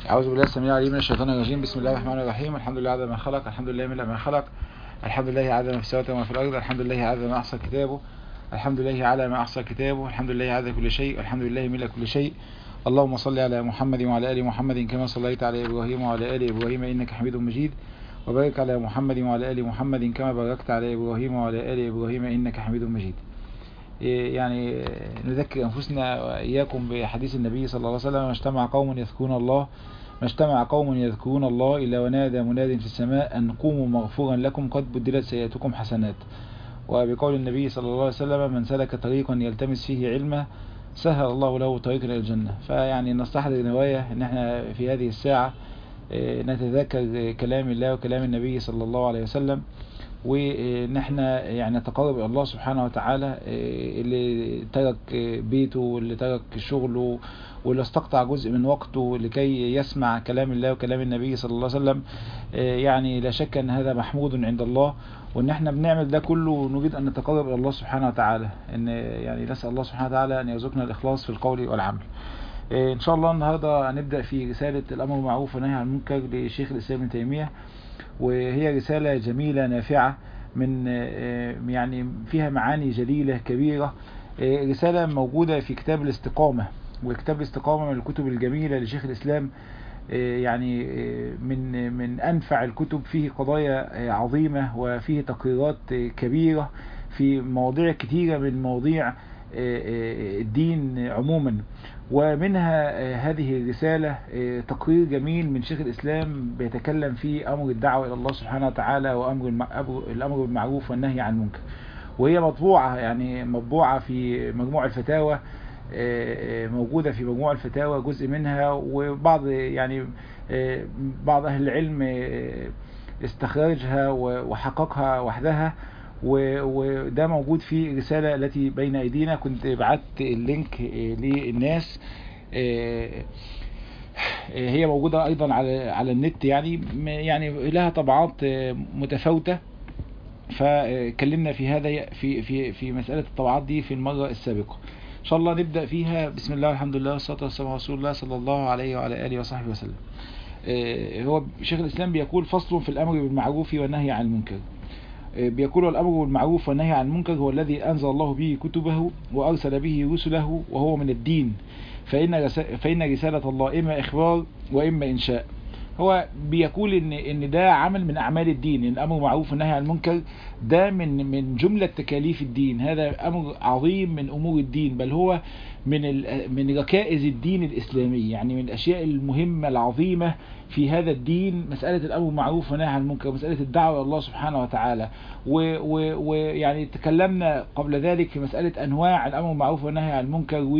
أعوذ بالله السميع العليم من الشيطان الرجيم بسم الله الرحمن الرحيم الحمد لله عدد ما خلق الحمد لله من ما خلق الحمد لله عدد ما في السماوات وما في الأرض الحمد لله عدد ما أحصى كتابه الحمد لله على ما أحصى كتابه الحمد لله عدد كل شيء الحمد لله ملء كل شيء اللهم صل على محمد وعلى آل محمد كما صليت على إبراهيم وعلى آل إبراهيم إنك حميد مجيد وبارك على محمد وعلى آل محمد كما باركت على إبراهيم وعلى آل إبراهيم إنك حميد مجيد يعني نذكر أنفسنا وإياكم بحديث النبي صلى الله عليه وسلم ما اجتمع قوم يذكرون الله ما اجتمع قوم يذكرون الله إلا ونادى مناد في السماء أن قوموا مغفورا لكم قد بدلت سيئاتكم حسنات وبقول النبي صلى الله عليه وسلم من سلك طريقا يلتمس فيه علما سهل الله له طريقا إلى الجنة فيعني نستحضر نوايا أن احنا في هذه الساعة نتذكر كلام الله وكلام النبي صلى الله عليه وسلم وان احنا يعني نتقرب الى الله سبحانه وتعالى اللي ترك بيته واللي ترك شغله واللي استقطع جزء من وقته لكي يسمع كلام الله وكلام النبي صلى الله عليه وسلم يعني لا شك ان هذا محمود عند الله وان احنا بنعمل ده كله ونريد ان نتقرب الى الله سبحانه وتعالى ان يعني نسال الله سبحانه وتعالى ان يرزقنا الاخلاص في القول والعمل ان شاء الله النهارده هنبدا في رساله الامر بالمعروف والنهي عن المنكر لشيخ الاسلام ابن تيميه وهي رسالة جميلة نافعة من يعني فيها معاني جليلة كبيرة رسالة موجودة في كتاب الاستقامة وكتاب الاستقامة من الكتب الجميلة لشيخ الإسلام يعني من من أنفع الكتب فيه قضايا عظيمة وفيه تقريرات كبيرة في مواضيع كثيرة من مواضيع الدين عموما ومنها هذه الرسالة تقرير جميل من شيخ الإسلام بيتكلم في أمر الدعوة إلى الله سبحانه وتعالى وأمر الأمر بالمعروف والنهي عن المنكر وهي مطبوعة يعني مطبوعة في مجموع الفتاوى موجودة في مجموع الفتاوى جزء منها وبعض يعني بعض أهل العلم استخرجها وحققها وحدها وده موجود في الرسالة التي بين ايدينا كنت بعت اللينك للناس هي موجودة ايضا على على النت يعني يعني لها طبعات متفاوتة فكلمنا في هذا في في في مسألة الطبعات دي في المرة السابقة ان شاء الله نبدأ فيها بسم الله والحمد لله والصلاة والسلام على رسول الله صلى الله عليه وعلى آله وصحبه وسلم هو شيخ الإسلام بيقول فصل في الأمر بالمعروف والنهي عن المنكر بيقول الأمر بالمعروف والنهي عن المنكر هو الذي أنزل الله به كتبه وأرسل به رسله وهو من الدين فإن, فإن رسالة الله إما إخبار وإما إنشاء هو بيقول إن, إن ده عمل من أعمال الدين إن الأمر معروف والنهي عن المنكر ده من من جملة تكاليف الدين هذا أمر عظيم من أمور الدين بل هو من من ركائز الدين الإسلامي يعني من الأشياء المهمة العظيمة في هذا الدين مسألة الأمر بالمعروف والنهي عن المنكر مسألة الدعوة إلى الله سبحانه وتعالى ويعني تكلمنا قبل ذلك في مسألة أنواع الأمر بالمعروف والنهي عن المنكر و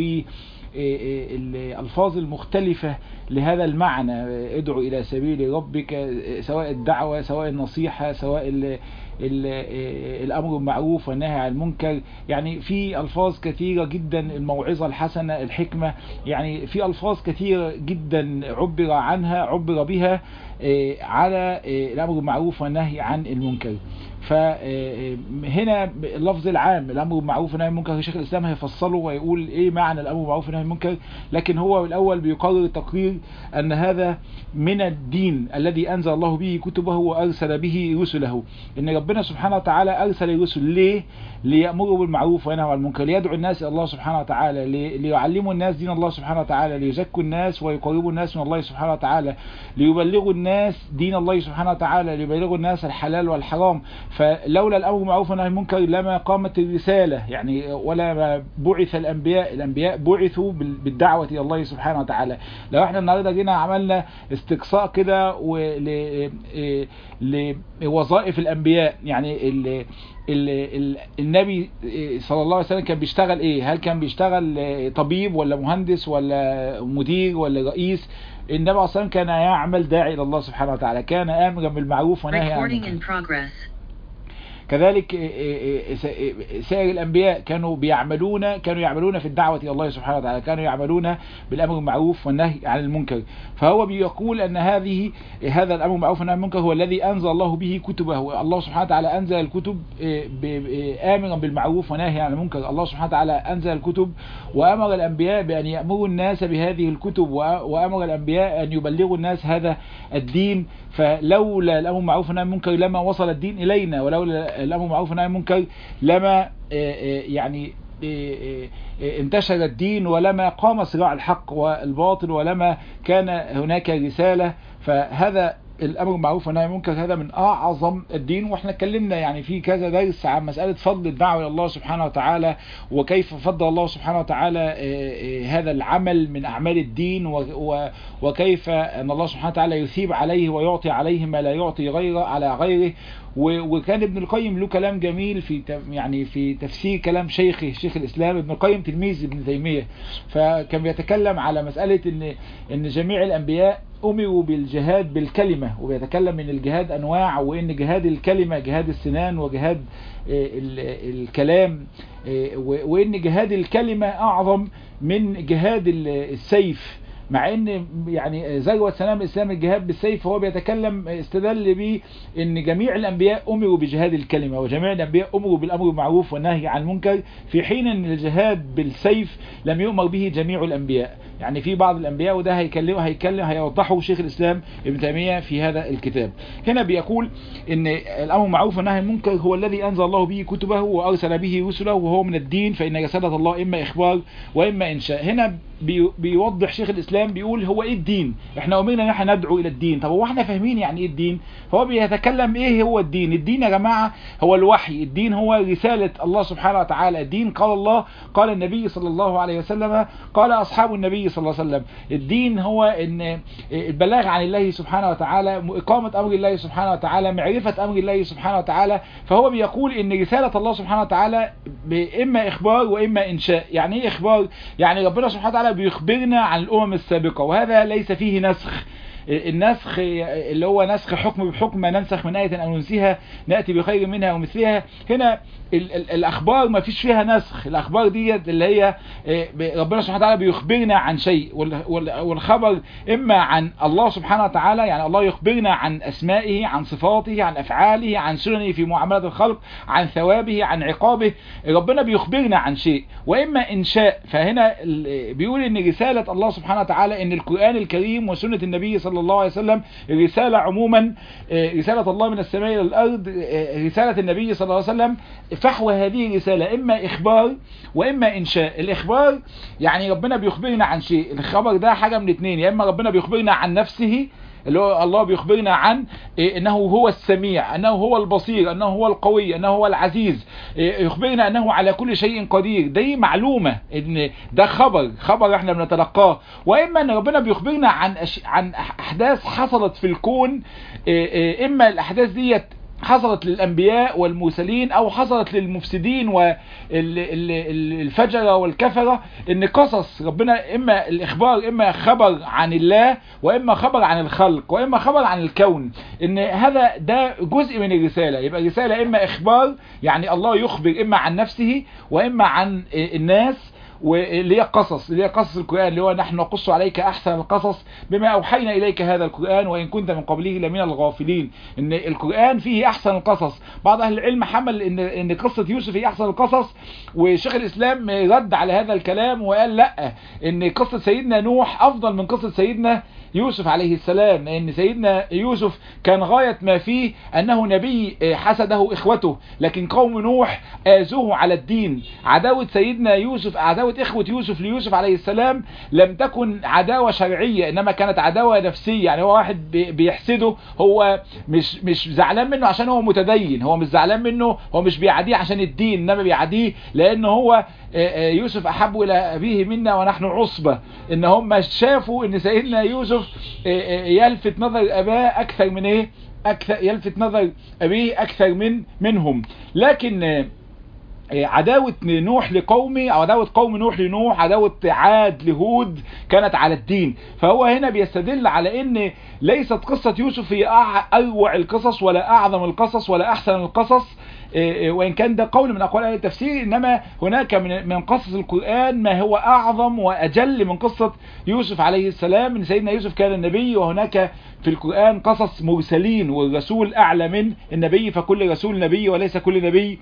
الألفاظ المختلفة لهذا المعنى ادعو إلى سبيل ربك سواء الدعوة سواء النصيحة سواء ال ال الأمر بالمعروف والنهي عن المنكر يعني في ألفاظ كثيرة جدا الموعظة الحسنة الحكمة يعني في ألفاظ كثيرة جدا عبر عنها عبر بها على الأمر بالمعروف والنهي عن المنكر فهنا اللفظ العام الامر بالمعروف والنهي عن المنكر شيخ الاسلام هيفصله ويقول ايه معنى الامر بالمعروف والنهي عن المنكر لكن هو الاول بيقرر تقرير ان هذا من الدين الذي انزل الله به كتبه وارسل به رسله ان ربنا سبحانه وتعالى ارسل الرسل ليه ليأمروا بالمعروف وينهوا عن المنكر ليدعو الناس الى الله سبحانه وتعالى ليعلموا الناس دين الله سبحانه وتعالى ليزكوا الناس ويقربوا الناس من الله سبحانه وتعالى ليبلغوا الناس دين الله سبحانه وتعالى ليبلغوا الناس الحلال والحرام فلولا الامر بالمعروف والنهي عن المنكر لما قامت الرساله يعني ولا ما بعث الانبياء الانبياء بعثوا بالدعوه الى الله سبحانه وتعالى لو احنا النهارده جينا عملنا استقصاء كده لوظائف الانبياء يعني ال ال ال النبي صلى الله عليه وسلم كان بيشتغل ايه هل كان بيشتغل طبيب ولا مهندس ولا مدير ولا رئيس النبي صلى الله عليه وسلم كان يعمل داعي الى الله سبحانه وتعالى كان امرا بالمعروف ونهي عن المنكر كذلك سائر الأنبياء كانوا بيعملون كانوا يعملون في الدعوة إلى الله سبحانه وتعالى كانوا يعملون بالأمر بالمعروف والنهي عن المنكر فهو بيقول أن هذه هذا الأمر بالمعروف والنهي عن المنكر هو الذي أنزل الله به كتبه الله سبحانه وتعالى أنزل الكتب آمرا بالمعروف ونهي عن المنكر الله سبحانه وتعالى أنزل الكتب وأمر الأنبياء بأن يأمروا الناس بهذه الكتب وأمر الأنبياء أن يبلغوا الناس هذا الدين فلولا الأمر بالمعروف والنهي عن المنكر لما وصل الدين إلينا ولولا الأمر بالمعروف والنهي عن المنكر لما يعني انتشر الدين ولما قام صراع الحق والباطل ولما كان هناك رسالة فهذا الامر بالمعروف والنهي عن المنكر هذا من اعظم الدين واحنا اتكلمنا يعني في كذا درس عن مساله فضل الدعوه الى الله سبحانه وتعالى وكيف فضل الله سبحانه وتعالى هذا العمل من اعمال الدين وكيف ان الله سبحانه وتعالى يثيب عليه ويعطي عليه ما لا يعطي غيره على غيره وكان ابن القيم له كلام جميل في يعني في تفسير كلام شيخه شيخ الاسلام ابن القيم تلميذ ابن تيميه فكان بيتكلم على مساله ان ان جميع الانبياء أمروا بالجهاد بالكلمة وبيتكلم من الجهاد أنواع وإن جهاد الكلمة جهاد السنان وجهاد الكلام وإن جهاد الكلمة أعظم من جهاد السيف مع ان يعني ذروه سلام الاسلام الجهاد بالسيف هو بيتكلم استدل به ان جميع الانبياء امروا بجهاد الكلمه وجميع الانبياء امروا بالامر بالمعروف والنهي عن المنكر في حين ان الجهاد بالسيف لم يؤمر به جميع الانبياء يعني في بعض الانبياء وده هيكلمه هيكلم هيوضحه شيخ الاسلام ابن تيميه في هذا الكتاب هنا بيقول ان الامر بالمعروف والنهي عن المنكر هو الذي انزل الله به كتبه وارسل به رسله وهو من الدين فان رساله الله اما اخبار واما انشاء هنا بيوضح شيخ الاسلام بيقول هو ايه الدين احنا امرنا ان احنا ندعو الى الدين طب هو احنا فاهمين يعني ايه الدين فهو بيتكلم ايه هو الدين الدين يا جماعه هو الوحي الدين هو رساله الله سبحانه وتعالى الدين قال الله قال النبي صلى الله عليه وسلم قال اصحاب النبي صلى الله عليه وسلم الدين هو ان البلاغ عن الله سبحانه وتعالى اقامه امر الله سبحانه وتعالى معرفه امر الله سبحانه وتعالى فهو بيقول ان رساله الله سبحانه وتعالى اما اخبار واما انشاء يعني ايه اخبار يعني ربنا سبحانه وتعالى بيخبرنا عن الامم السابقه وهذا ليس فيه نسخ النسخ اللي هو نسخ حكم بحكم ما ننسخ من آية أو ننسيها نأتي بخير منها ومثلها هنا ال ال الأخبار ما فيش فيها نسخ الأخبار دي اللي هي ربنا سبحانه وتعالى بيخبرنا عن شيء والخبر إما عن الله سبحانه وتعالى يعني الله يخبرنا عن أسمائه عن صفاته عن أفعاله عن سننه في معاملة الخلق عن ثوابه عن عقابه ربنا بيخبرنا عن شيء وإما إنشاء فهنا بيقول إن رسالة الله سبحانه وتعالى إن القرآن الكريم وسنة النبي صلى الله عليه وسلم رسالة عموما رسالة الله من السماء إلى الأرض رسالة النبي صلى الله عليه وسلم فحوى هذه الرسالة إما إخبار وإما إنشاء الإخبار يعني ربنا بيخبرنا عن شيء الخبر ده حاجة من اتنين يا إما ربنا بيخبرنا عن نفسه اللي هو الله بيخبرنا عن انه هو السميع انه هو البصير انه هو القوي انه هو العزيز يخبرنا انه على كل شيء قدير دي معلومة ان ده خبر خبر احنا بنتلقاه واما ان ربنا بيخبرنا عن أش... عن احداث حصلت في الكون اما الاحداث ديت حصلت للأنبياء والمرسلين أو حصلت للمفسدين والفجرة والكفرة إن قصص ربنا إما الإخبار إما خبر عن الله وإما خبر عن الخلق وإما خبر عن الكون إن هذا ده جزء من الرسالة يبقى الرسالة إما إخبار يعني الله يخبر إما عن نفسه وإما عن الناس واللي هي قصص اللي هي قصص القرآن اللي هو نحن نقص عليك أحسن القصص بما أوحينا إليك هذا القرآن وإن كنت من قبله لمن الغافلين إن القرآن فيه أحسن القصص بعض أهل العلم حمل إن إن قصة يوسف هي أحسن القصص وشيخ الإسلام رد على هذا الكلام وقال لا إن قصة سيدنا نوح أفضل من قصة سيدنا يوسف عليه السلام لأن سيدنا يوسف كان غاية ما فيه أنه نبي حسده إخوته لكن قوم نوح آزوه على الدين عداوة سيدنا يوسف عداوة إخوة يوسف ليوسف عليه السلام لم تكن عداوة شرعية إنما كانت عداوة نفسية يعني هو واحد بيحسده هو مش مش زعلان منه عشان هو متدين هو مش زعلان منه هو مش بيعاديه عشان الدين إنما بيعاديه لأنه هو يوسف أحب إلى أبيه منا ونحن عصبة إن هم شافوا إن سيدنا يوسف يلفت نظر أباه أكثر من إيه أكثر يلفت نظر أبيه أكثر من منهم لكن عداوة نوح لقومه او عداوة قوم نوح لنوح عداوة عاد لهود كانت على الدين فهو هنا بيستدل على ان ليست قصة يوسف هي اروع القصص ولا اعظم القصص ولا احسن القصص وإن كان ده قول من أقوال أهل التفسير إنما هناك من من قصص القرآن ما هو أعظم وأجل من قصة يوسف عليه السلام إن سيدنا يوسف كان النبي وهناك في القرآن قصص مرسلين والرسول أعلى من النبي فكل رسول نبي وليس كل نبي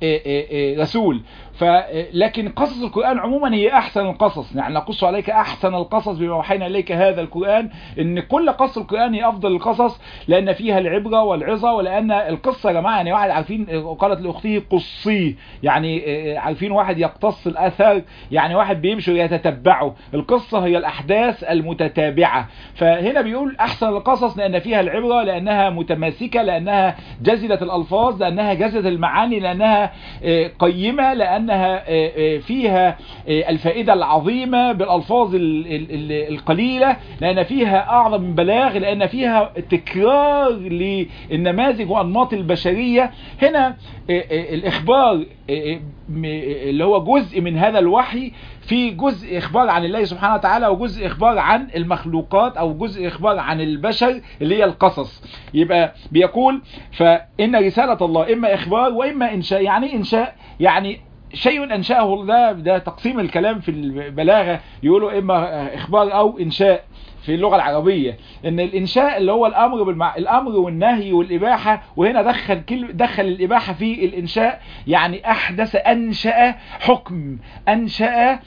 رسول لكن قصص القرآن عموما هي أحسن القصص يعني نقص عليك أحسن القصص بما وحينا إليك هذا القرآن إن كل قصص القرآن هي أفضل القصص لأن فيها العبرة والعظة ولأن القصة يا جماعة يعني واحد عارفين قالت لأخته قصيه يعني عارفين واحد يقتص الأثر يعني واحد بيمشي ويتتبعه القصة هي الأحداث المتتابعة فهنا بيقول أحسن القصص لأن فيها العبرة لأنها متماسكة لأنها جزلة الألفاظ لأنها جزلة المعاني لأنها قيمة لأنها فيها الفائدة العظيمة بالألفاظ القليلة لأن فيها أعظم من بلاغ لأن فيها تكرار للنماذج وأنماط البشرية هنا الإخبار اللي هو جزء من هذا الوحي في جزء إخبار عن الله سبحانه وتعالى وجزء إخبار عن المخلوقات أو جزء إخبار عن البشر اللي هي القصص يبقى بيقول فإن رسالة الله إما إخبار وإما إنشاء يعني إنشاء يعني شيء أنشأه ده ده تقسيم الكلام في البلاغة يقولوا إما إخبار أو إنشاء في اللغة العربية ان الانشاء اللي هو الامر بالمع... الامر والنهي والاباحة وهنا دخل كل... دخل الاباحة في الانشاء يعني احدث انشأ حكم انشأ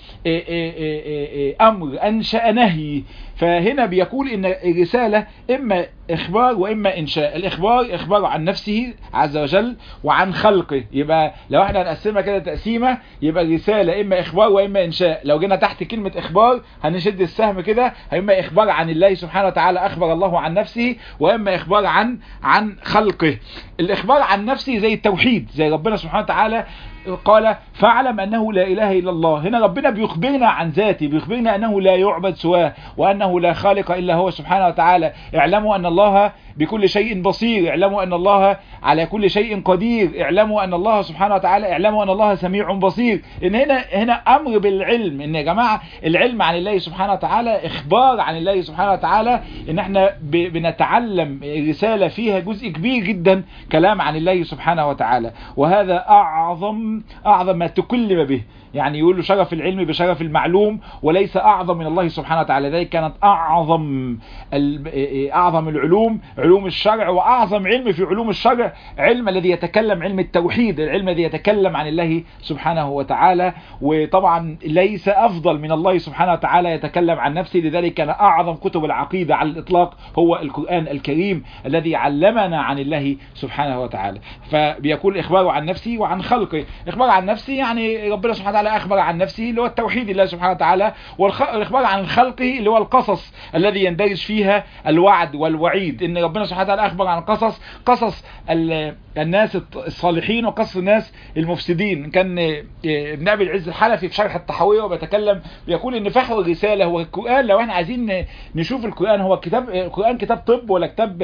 امر انشأ نهي فهنا بيقول ان الرسالة اما اخبار واما انشاء الاخبار اخبار عن نفسه عز وجل وعن خلقه يبقى لو احنا هنقسمها كده تقسيمه يبقى الرساله اما اخبار واما انشاء لو جينا تحت كلمه اخبار هنشد السهم كده اما اخبار عن الله سبحانه وتعالى اخبر الله عن نفسه واما اخبار عن عن خلقه الاخبار عن نفسه زي التوحيد زي ربنا سبحانه وتعالى قال فاعلم أنه لا إله إلا الله هنا ربنا بيخبرنا عن ذاته بيخبرنا أنه لا يعبد سواه وأنه لا خالق إلا هو سبحانه وتعالى اعلموا أن الله بكل شيء بصير اعلموا أن الله على كل شيء قدير اعلموا أن الله سبحانه وتعالى اعلموا أن الله سميع بصير إن هنا هنا أمر بالعلم إن يا جماعة العلم عن الله سبحانه وتعالى إخبار عن الله سبحانه وتعالى إن احنا بنتعلم رسالة فيها جزء كبير جدا كلام عن الله سبحانه وتعالى وهذا أعظم أعظم ما تكلم به يعني يقول له شرف العلم بشرف المعلوم وليس أعظم من الله سبحانه وتعالى ذلك كانت أعظم أعظم العلوم علوم الشرع وأعظم علم في علوم الشرع علم الذي يتكلم علم التوحيد العلم الذي يتكلم عن الله سبحانه وتعالى وطبعا ليس أفضل من الله سبحانه وتعالى يتكلم عن نفسه لذلك كان أعظم كتب العقيدة على الإطلاق هو القرآن الكريم الذي علمنا عن الله سبحانه وتعالى فبيقول إخباره عن نفسه وعن خلقه إخبار عن نفسه يعني ربنا سبحانه وتعالى أخبر عن نفسه اللي هو التوحيد الله سبحانه وتعالى والإخبار عن خلقه اللي هو القصص الذي يندرج فيها الوعد والوعيد إن ربنا سبحانه وتعالى أخبر عن قصص قصص الناس الصالحين وقصص الناس المفسدين كان ابن أبي العز الحلفي في شرح الطحاوية وبيتكلم بيقول إن فحوى الرسالة هو القرآن لو احنا عايزين نشوف القرآن هو كتاب القرآن كتاب طب ولا كتاب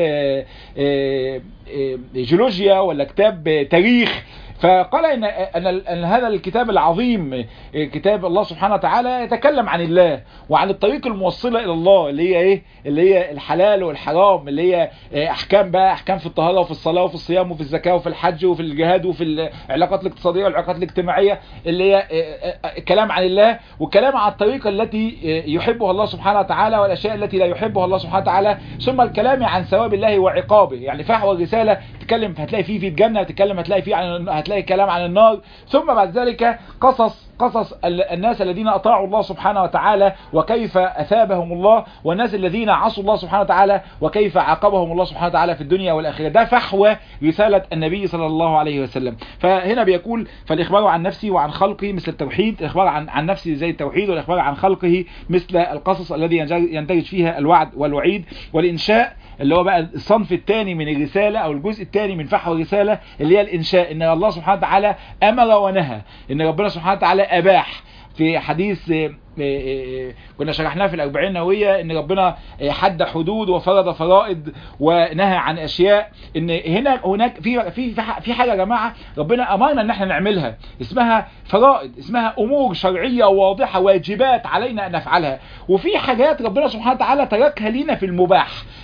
جيولوجيا ولا كتاب تاريخ فقال إن, أن, أن هذا الكتاب العظيم كتاب الله سبحانه وتعالى يتكلم عن الله وعن الطريق الموصلة إلى الله اللي هي إيه اللي هي الحلال والحرام اللي هي أحكام بقى أحكام في الطهارة وفي الصلاة وفي الصيام وفي الزكاة وفي الحج وفي الجهاد وفي العلاقات الاقتصادية والعلاقات الاجتماعية اللي هي كلام عن الله وكلام عن الطريقة التي يحبها الله سبحانه وتعالى والأشياء التي لا يحبها الله سبحانه وتعالى ثم الكلام عن ثواب الله وعقابه يعني فحوى الرسالة تتكلم هتلاقي فيه في الجنة تتكلم هتلاقي فيه عن هتلاقي كلام عن النار ثم بعد ذلك قصص قصص الناس الذين أطاعوا الله سبحانه وتعالى وكيف أثابهم الله والناس الذين عصوا الله سبحانه وتعالى وكيف عاقبهم الله سبحانه وتعالى في الدنيا والآخرة ده فحوى رسالة النبي صلى الله عليه وسلم فهنا بيقول فالإخبار عن نفسه وعن خلقه مثل التوحيد الإخبار عن, عن نفسه زي التوحيد والإخبار عن خلقه مثل القصص الذي يندرج فيها الوعد والوعيد والإنشاء اللي هو بقى الصنف الثاني من الرسالة او الجزء الثاني من فحوى الرسالة اللي هي الانشاء ان الله سبحانه وتعالى امر ونهى ان ربنا سبحانه وتعالى اباح في حديث كنا شرحناه في الأربعين نووية ان ربنا حد حدود وفرض فرائض ونهى عن اشياء ان هنا هناك في في في حاجه يا جماعه ربنا امرنا ان احنا نعملها اسمها فرائض اسمها امور شرعيه واضحه واجبات علينا ان نفعلها وفي حاجات ربنا سبحانه وتعالى تركها لينا في المباح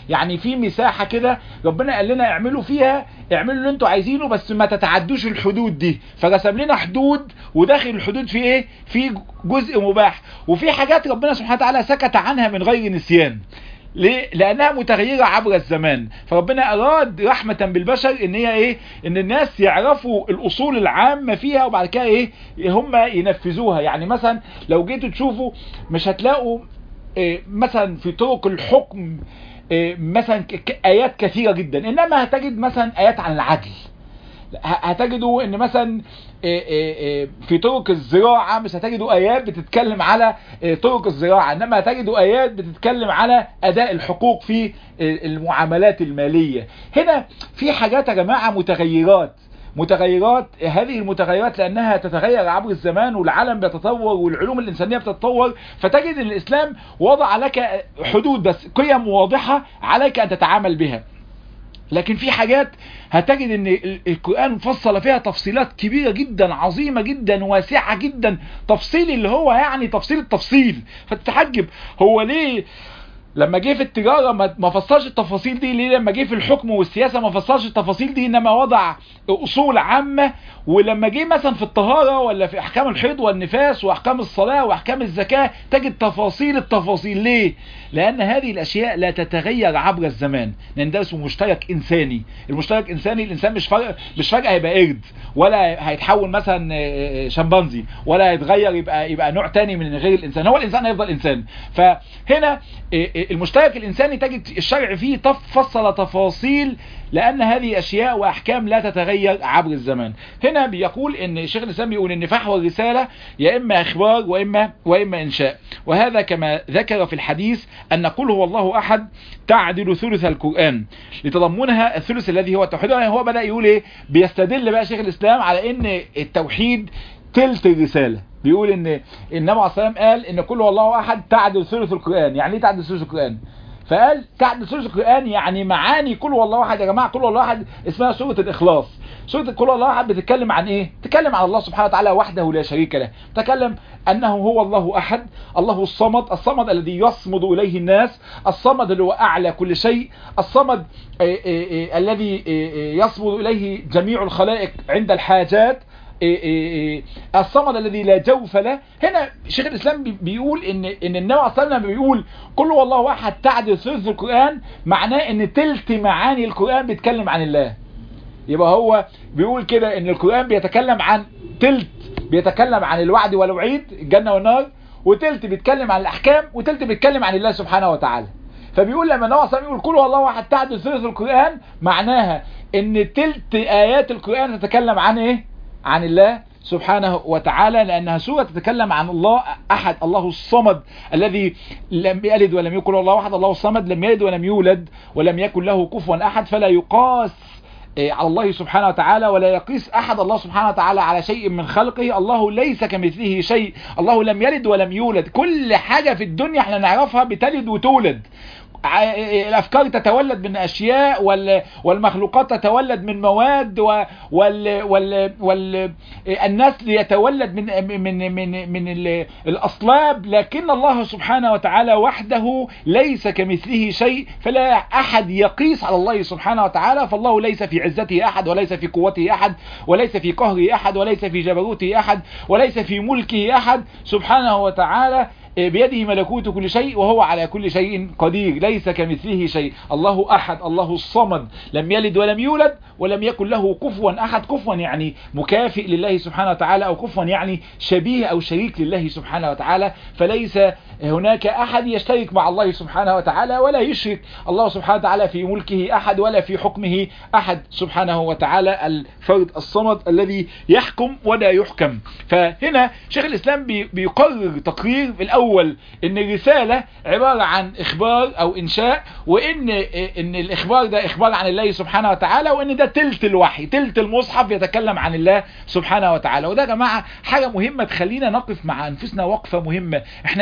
يعني في مساحة كده ربنا قال لنا اعملوا فيها اعملوا اللي انتوا عايزينه بس ما تتعدوش الحدود دي فرسم لنا حدود وداخل الحدود في ايه في جزء مباح وفي حاجات ربنا سبحانه وتعالى سكت عنها من غير نسيان ليه؟ لانها متغيرة عبر الزمان فربنا اراد رحمة بالبشر ان هي ايه ان الناس يعرفوا الاصول العامة فيها وبعد كده ايه هم ينفذوها يعني مثلا لو جيتوا تشوفوا مش هتلاقوا إيه مثلا في طرق الحكم إيه مثلا ايات كثيرة جدا انما هتجد مثلا ايات عن العدل هتجدوا ان مثلا في طرق الزراعة مش هتجدوا ايات بتتكلم على طرق الزراعة انما هتجدوا ايات بتتكلم على اداء الحقوق في المعاملات المالية هنا في حاجات يا جماعة متغيرات متغيرات هذه المتغيرات لانها تتغير عبر الزمان والعالم بيتطور والعلوم الانسانيه بتتطور فتجد ان الاسلام وضع لك حدود بس قيم واضحه عليك ان تتعامل بها لكن في حاجات هتجد ان القرآن فصل فيها تفصيلات كبيرة جدا عظيمة جدا واسعة جدا تفصيل اللي هو يعني تفصيل التفصيل فتتحجب هو ليه لما جه في التجارة ما فصلش التفاصيل دي ليه لما جه في الحكم والسياسة ما فصلش التفاصيل دي انما وضع اصول عامة ولما جه مثلا في الطهارة ولا في احكام الحيض والنفاس واحكام الصلاة واحكام الزكاة تجد تفاصيل التفاصيل ليه لان هذه الاشياء لا تتغير عبر الزمان لان ده اسمه مشترك انساني المشترك انساني الانسان مش فرق مش فجأة هيبقى قرد ولا هيتحول مثلا شمبانزي ولا هيتغير يبقى يبقى نوع تاني من غير الانسان هو الانسان هيفضل انسان فهنا المشترك الانساني تجد الشرع فيه فصل تفاصيل لان هذه اشياء واحكام لا تتغير عبر الزمان هنا بيقول ان شيخ الاسلام بيقول ان فحوى الرسالة يا اما اخبار واما واما انشاء وهذا كما ذكر في الحديث ان قل هو الله احد تعدل ثلث القرآن لتضمنها الثلث الذي هو التوحيد هو بدأ يقول ايه بيستدل بقى شيخ الاسلام على ان التوحيد تلت الرسالة بيقول ان النبي عليه الصلاه قال ان كل والله احد تعدل ثلث القران يعني ايه تعدل ثلث القران فقال تعدل ثلث القران يعني معاني كل والله احد يا جماعه كل والله احد اسمها سوره الاخلاص سوره كل والله احد بتتكلم عن ايه بتتكلم عن الله سبحانه وتعالى وحده لا شريك له بتتكلم انه هو الله احد الله الصمد الصمد الذي يصمد اليه الناس الصمد اللي هو اعلى كل شيء الصمد الذي يصمد اليه جميع الخلائق عند الحاجات الصمد الذي لا جوف له هنا شيخ الاسلام بيقول ان ان النبي عليه الصلاه والسلام بيقول كل والله واحد تعدل ثلث القران معناه ان تلت معاني القران بيتكلم عن الله يبقى هو بيقول كده ان القران بيتكلم عن تلت بيتكلم عن الوعد والوعيد الجنه والنار وتلت بيتكلم عن الاحكام وتلت بيتكلم عن الله سبحانه وتعالى فبيقول لما النبي صلى الله يقول كل والله واحد تعدل ثلث القران معناها ان تلت ايات القران تتكلم عن ايه عن الله سبحانه وتعالى لأنها سورة تتكلم عن الله أحد الله الصمد الذي لم يلد ولم يكن الله أحد الله الصمد لم يلد ولم يولد ولم يكن له كفوا أحد فلا يقاس على الله سبحانه وتعالى ولا يقيس أحد الله سبحانه وتعالى على شيء من خلقه الله ليس كمثله شيء الله لم يلد ولم يولد كل حاجة في الدنيا احنا نعرفها بتلد وتولد الافكار تتولد من اشياء والمخلوقات تتولد من مواد وال وال وال النسل يتولد من من من من الاصلاب لكن الله سبحانه وتعالى وحده ليس كمثله شيء فلا احد يقيس على الله سبحانه وتعالى فالله ليس في عزته احد وليس في قوته احد وليس في قهره احد وليس في جبروته احد وليس في ملكه احد سبحانه وتعالى بيده ملكوت كل شيء وهو على كل شيء قدير ليس كمثله شيء الله أحد الله الصمد لم يلد ولم يولد ولم يكن له كفوا أحد كفوا يعني مكافئ لله سبحانه وتعالى أو كفوا يعني شبيه أو شريك لله سبحانه وتعالى فليس هناك أحد يشترك مع الله سبحانه وتعالى ولا يشرك الله سبحانه وتعالى في ملكه أحد ولا في حكمه أحد سبحانه وتعالى الفرد الصمد الذي يحكم ولا يحكم فهنا شيخ الإسلام بيقرر تقرير في الأول ان الرسالة عبارة عن إخبار أو إنشاء وإن إن الإخبار ده إخبار عن الله سبحانه وتعالى وإن ده تلت الوحي تلت المصحف يتكلم عن الله سبحانه وتعالى وده يا جماعة حاجة مهمة تخلينا نقف مع أنفسنا وقفة مهمة احنا يا ترى حالنا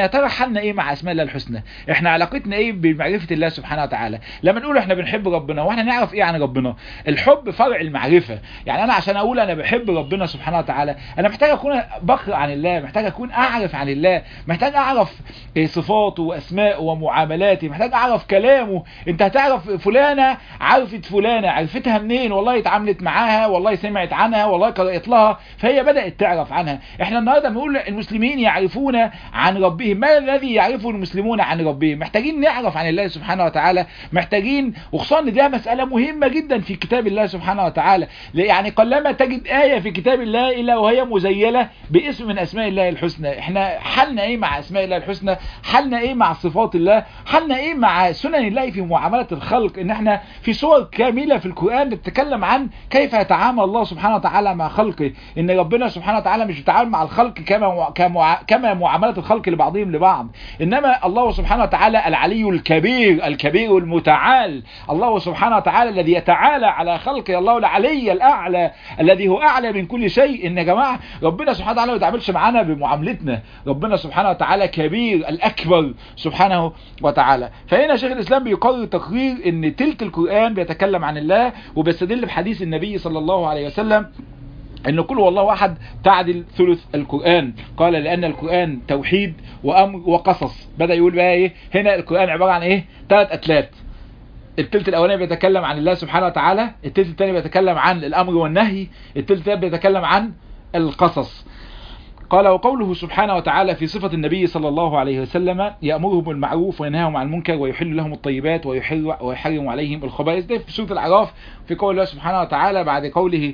حالنا ايه مع اسماء الله الحسنى احنا علاقتنا ايه بمعرفه الله سبحانه وتعالى لما نقول احنا بنحب ربنا واحنا نعرف ايه عن ربنا الحب فرع المعرفه يعني انا عشان اقول انا بحب ربنا سبحانه وتعالى انا محتاج اكون بقرا عن الله محتاج اكون اعرف عن الله محتاج اعرف إيه صفاته واسماءه ومعاملاته محتاج اعرف كلامه انت هتعرف فلانه عرفت فلانه عرفتها منين والله اتعاملت معاها والله سمعت عنها والله قرات لها فهي بدات تعرف عنها احنا النهارده بنقول المسلمين يعرفون عن ربهم ما الذي يعرفه المسلمون عن ربهم محتاجين نعرف عن الله سبحانه وتعالى محتاجين وخصوصا ان ده مساله مهمه جدا في كتاب الله سبحانه وتعالى يعني قلما تجد ايه في كتاب الله الا وهي مزيله باسم من اسماء الله الحسنى احنا حالنا ايه مع اسماء الله الحسنى حالنا ايه مع صفات الله حالنا ايه مع سنن الله في معامله الخلق ان احنا في صور كامله في القران بتتكلم عن كيف يتعامل الله سبحانه وتعالى مع خلقه ان ربنا سبحانه وتعالى مش بيتعامل مع الخلق كما كما كما معامله الخلق لبعضهم لبعض انما الله سبحانه وتعالى العلي الكبير الكبير المتعال الله سبحانه وتعالى الذي يتعالى على خلقه الله العلي الاعلى الذي هو اعلى من كل شيء ان يا جماعه ربنا سبحانه وتعالى ما يتعاملش معانا بمعاملتنا ربنا سبحانه وتعالى كبير الاكبر سبحانه وتعالى فهنا شيخ الاسلام بيقرر تقرير ان تلت القران بيتكلم عن الله وبيستدل بحديث النبي صلى الله عليه وسلم ان كل والله احد تعدل ثلث القرآن قال لان القرآن توحيد وامر وقصص بدأ يقول بقى ايه هنا القرآن عبارة عن ايه ثلاث اتلات التلت الاولاني بيتكلم عن الله سبحانه وتعالى التلت الثاني بيتكلم عن الامر والنهي التلت الثالث بيتكلم عن القصص قال وقوله سبحانه وتعالى في صفة النبي صلى الله عليه وسلم يأمرهم بالمعروف وينهاهم عن المنكر ويحل لهم الطيبات ويحرم عليهم الخبائث ده في سورة الأعراف في قول الله سبحانه وتعالى بعد قوله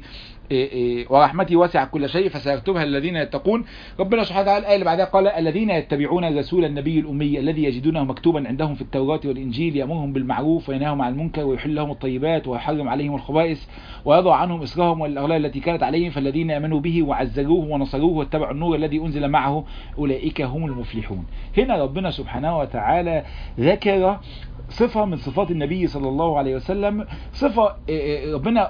ورحمتي وسعت كل شيء فسيكتبها الذين يتقون ربنا سبحانه وتعالى الآية اللي بعدها قال الذين يتبعون الرسول النبي الأمي الذي يجدونه مكتوبا عندهم في التوراة والإنجيل يأمرهم بالمعروف وينهاهم عن المنكر ويحل لهم الطيبات ويحرم عليهم الخبائث ويضع عنهم إسرهم والأغلال التي كانت عليهم فالذين آمنوا به وعزروه ونصروه واتبعوا النور الذي أنزل معه أولئك هم المفلحون هنا ربنا سبحانه وتعالى ذكر صفة من صفات النبي صلى الله عليه وسلم صفة ربنا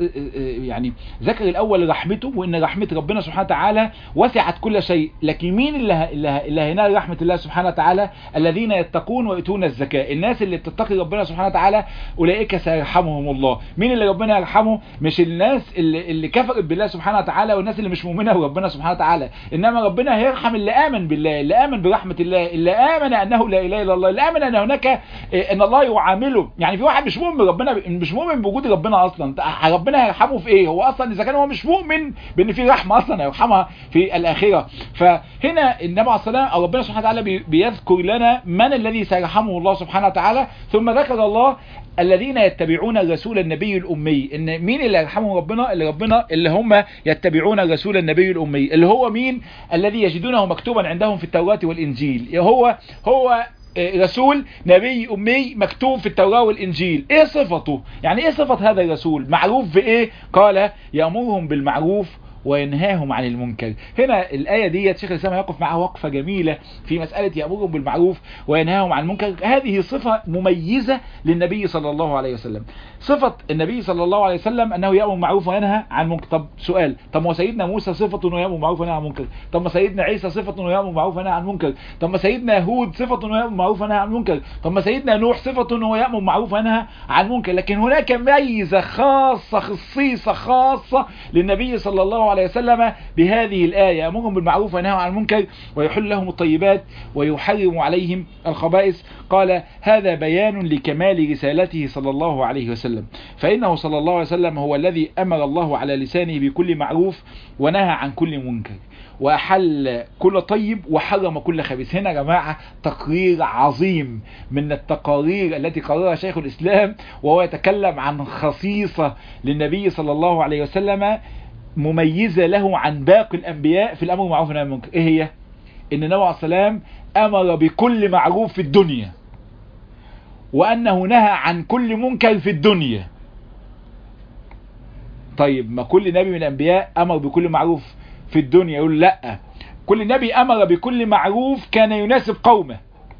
يعني ذكر الأول رحمته وإن رحمة ربنا سبحانه وتعالى وسعت كل شيء لكن مين اللي اللي هينال رحمة الله سبحانه وتعالى الذين يتقون ويؤتون الزكاة الناس اللي بتتقي ربنا سبحانه وتعالى أولئك سيرحمهم الله مين اللي ربنا يرحمه مش الناس اللي, اللي كفرت بالله سبحانه وتعالى والناس اللي مش مؤمنة بربنا سبحانه وتعالى إنما ربنا هيرحم اللي آمن بالله اللي آمن برحمة الله اللي آمن أنه لا إله إلا الله اللي آمن أن هناك ان الله يعامله يعني في واحد مش مؤمن ربنا مش مؤمن بوجود ربنا اصلا ربنا هيرحمه في ايه هو اصلا اذا كان هو مش مؤمن بان في رحمه اصلا هيرحمها في الاخره فهنا النبي عليه الصلاه او ربنا سبحانه وتعالى بيذكر لنا من الذي سيرحمه الله سبحانه وتعالى ثم ذكر الله الذين يتبعون الرسول النبي الأمي إن مين اللي يرحمه ربنا اللي ربنا اللي هم يتبعون الرسول النبي الأمي اللي هو مين الذي يجدونه مكتوبا عندهم في التوراة والإنجيل هو هو رسول نبي أمي مكتوب في التوراة والإنجيل إيه صفته يعني إيه صفة هذا الرسول معروف بإيه قال يأمرهم بالمعروف وينهاهم عن المنكر هنا الآية دي شيخ الإسلام يقف معها وقفة جميلة في مسألة يأمرهم بالمعروف وينهاهم عن المنكر هذه صفة مميزة للنبي صلى الله عليه وسلم صفة النبي صلى الله عليه وسلم أنه يأمر بالمعروف وينهى عن المنكر طب سؤال طب ما سيدنا موسى صفة أنه يأمر بالمعروف وينهى عن المنكر طب ما سيدنا عيسى صفة أنه يأمر بالمعروف وينهى عن المنكر طب ما سيدنا هود صفة أنه يأمر بالمعروف وينهى عن المنكر طب ما سيدنا نوح صفة أنه يأمر بالمعروف وينهى عن المنكر لكن هناك ميزة خاصة خصيصة خاصة للنبي صلى الله عليه وسلم بهذه الآية يأمرهم بالمعروف وينهى عن المنكر ويحل لهم الطيبات ويحرم عليهم الخبائث قال هذا بيان لكمال رسالته صلى الله عليه وسلم فإنه صلى الله عليه وسلم هو الذي أمر الله على لسانه بكل معروف ونهى عن كل منكر وأحل كل طيب وحرم كل خبيث هنا يا جماعة تقرير عظيم من التقارير التي قررها شيخ الإسلام وهو يتكلم عن خصيصة للنبي صلى الله عليه وسلم مميزة له عن باقي الأنبياء في الأمر بالمعروف والنهي عن المنكر إيه هي؟ إن النبي عليه السلام أمر بكل معروف في الدنيا وأنه نهى عن كل منكر في الدنيا طيب ما كل نبي من الأنبياء أمر بكل معروف في الدنيا يقول لا كل نبي أمر بكل معروف كان يناسب قومه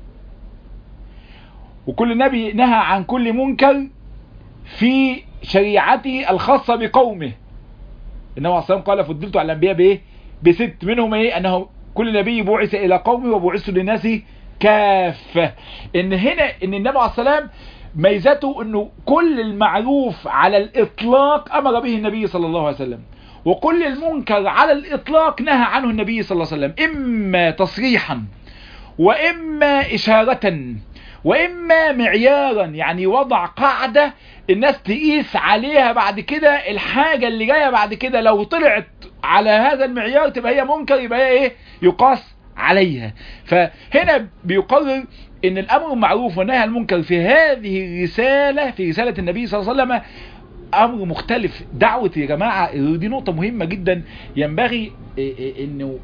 وكل نبي نهى عن كل منكر في شريعته الخاصة بقومه النبي عليه الصلاة قال فضلت على الأنبياء بإيه بست منهم إيه أنه كل نبي بعث إلى قومه وبعث للناس كافة ان هنا ان النبي عليه السلام ميزته انه كل المعروف على الاطلاق امر به النبي صلى الله عليه وسلم وكل المنكر على الاطلاق نهى عنه النبي صلى الله عليه وسلم اما تصريحا واما اشارة واما معيارا يعني وضع قاعدة الناس تقيس عليها بعد كده الحاجة اللي جاية بعد كده لو طلعت على هذا المعيار تبقى هي منكر يبقى هي ايه يقاس عليها فهنا بيقرر ان الامر المعروف والنهي عن المنكر في هذه الرسالة في رسالة النبي صلى الله عليه وسلم امر مختلف دعوة يا جماعة دي نقطة مهمة جدا ينبغي انه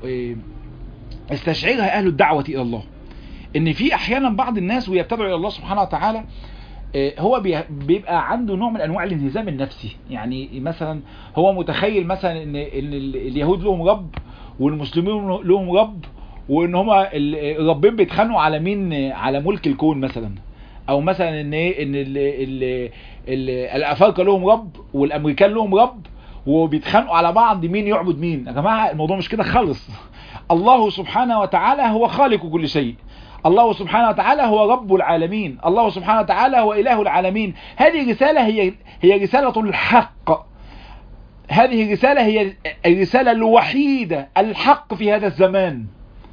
استشعرها اهل الدعوة الى الله ان في احيانا بعض الناس ويتبعوا الى الله سبحانه وتعالى هو بيبقى عنده نوع من انواع الانهزام النفسي يعني مثلا هو متخيل مثلا ان اليهود لهم رب والمسلمين لهم رب وان هما الربين بيتخانقوا على مين على ملك الكون مثلا او مثلا ان ايه ان ال ال ال الافارقه لهم رب والامريكان لهم رب وبيتخانقوا على بعض مين يعبد مين يا جماعه الموضوع مش كده خالص الله سبحانه وتعالى هو خالق كل شيء الله سبحانه وتعالى هو رب العالمين الله سبحانه وتعالى هو إله العالمين هذه الرسالة هي هي رسالة الحق هذه الرسالة هي الرسالة الوحيدة الحق في هذا الزمان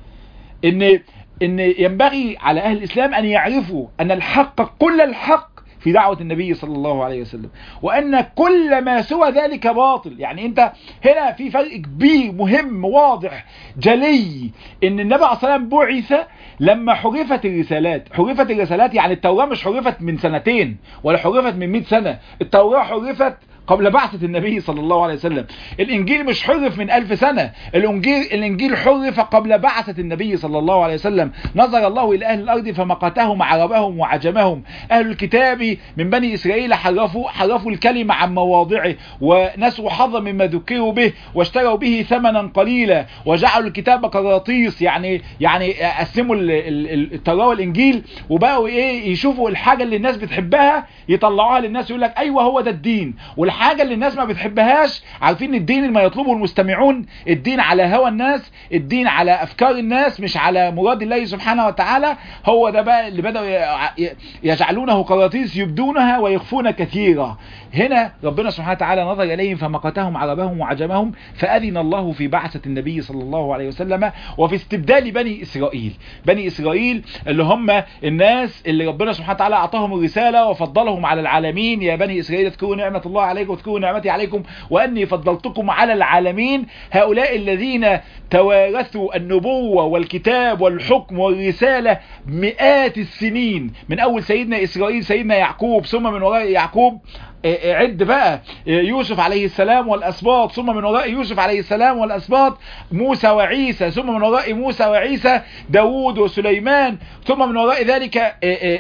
ان ان ينبغي على اهل الاسلام ان يعرفوا ان الحق كل الحق في دعوة النبي صلى الله عليه وسلم وأن كل ما سوى ذلك باطل يعني أنت هنا في فرق كبير مهم واضح جلي أن النبي عليه الصلاة والسلام بعث لما حرفت الرسالات حرفت الرسالات يعني التوراة مش حرفت من سنتين ولا حرفت من 100 سنة التوراة حرفت قبل بعثة النبي صلى الله عليه وسلم الإنجيل مش حرف من ألف سنة الإنجيل, الإنجيل حرف قبل بعثة النبي صلى الله عليه وسلم نظر الله إلى أهل الأرض فمقتهم عربهم وعجمهم أهل الكتاب من بني إسرائيل حرفوا, حرفوا الكلمة عن مواضعه ونسوا حظا مما ذكروا به واشتروا به ثمنا قليلا وجعلوا الكتاب قراطيس يعني يعني قسموا التوراة والإنجيل وبقوا إيه يشوفوا الحاجة اللي الناس بتحبها يطلعوها للناس يقول لك أيوة هو ده الدين الحاجة اللي الناس ما بتحبهاش عارفين الدين اللي ما يطلبه المستمعون الدين على هوى الناس الدين على افكار الناس مش على مراد الله سبحانه وتعالى هو ده بقى اللي بدأوا يجعلونه قراطيس يبدونها ويخفون كثيرا هنا ربنا سبحانه وتعالى نظر إليهم فمقتهم عربهم وعجمهم فأذن الله في بعثة النبي صلى الله عليه وسلم وفي استبدال بني إسرائيل بني إسرائيل اللي هم الناس اللي ربنا سبحانه وتعالى أعطاهم الرسالة وفضلهم على العالمين يا بني إسرائيل اذكروا نعمة الله عليكم واذكروا نعمتي عليكم وأني فضلتكم على العالمين هؤلاء الذين توارثوا النبوة والكتاب والحكم والرسالة مئات السنين من أول سيدنا إسرائيل سيدنا يعقوب ثم من وراء يعقوب عد بقى يوسف عليه السلام والأسباط ثم من وراء يوسف عليه السلام والأسباط موسى وعيسى ثم من وراء موسى وعيسى داود وسليمان ثم من وراء ذلك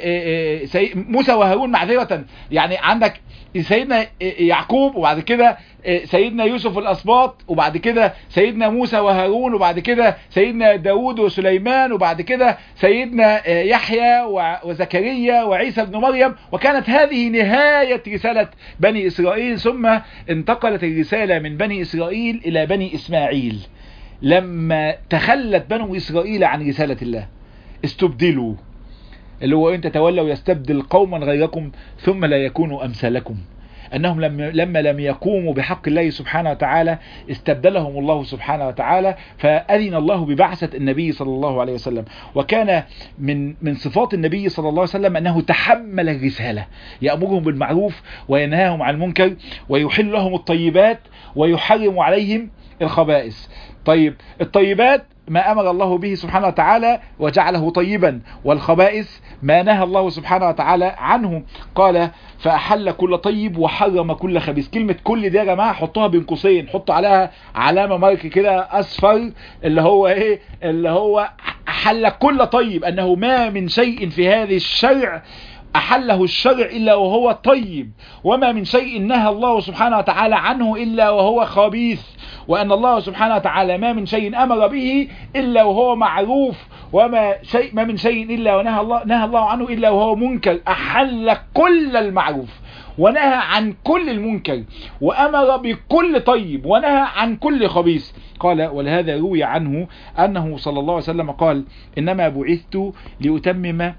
موسى وهارون معذرة يعني عندك سيدنا يعقوب وبعد كده سيدنا يوسف الأسباط وبعد كده سيدنا موسى وهارون وبعد كده سيدنا داود وسليمان وبعد كده سيدنا يحيى وزكريا وعيسى بن مريم وكانت هذه نهاية رسالة بني إسرائيل ثم انتقلت الرسالة من بني إسرائيل إلى بني إسماعيل لما تخلت بنو إسرائيل عن رسالة الله استبدلوا اللي هو انت تولوا يستبدل قوما غيركم ثم لا يكونوا امثالكم انهم لما, لما لم يقوموا بحق الله سبحانه وتعالى استبدلهم الله سبحانه وتعالى فاذن الله ببعثه النبي صلى الله عليه وسلم وكان من من صفات النبي صلى الله عليه وسلم انه تحمل الرساله يامرهم بالمعروف وينهاهم عن المنكر ويحل لهم الطيبات ويحرم عليهم الخبائث طيب الطيبات ما أمر الله به سبحانه وتعالى وجعله طيبا والخبائث ما نهى الله سبحانه وتعالى عنه قال فأحل كل طيب وحرم كل خبيث كلمة كل دي يا جماعة حطوها بين قوسين حطوا عليها علامة مارك كده أصفر اللي هو إيه اللي هو أحل كل طيب أنه ما من شيء في هذه الشرع أحله الشرع إلا وهو طيب وما من شيء نهى الله سبحانه وتعالى عنه إلا وهو خبيث وأن الله سبحانه وتعالى ما من شيء أمر به إلا وهو معروف وما شيء ما من شيء إلا ونهى الله نهى الله عنه إلا وهو منكر أحل كل المعروف ونهى عن كل المنكر وأمر بكل طيب ونهى عن كل خبيث قال ولهذا روي عنه أنه صلى الله عليه وسلم قال إنما بعثت لأتمم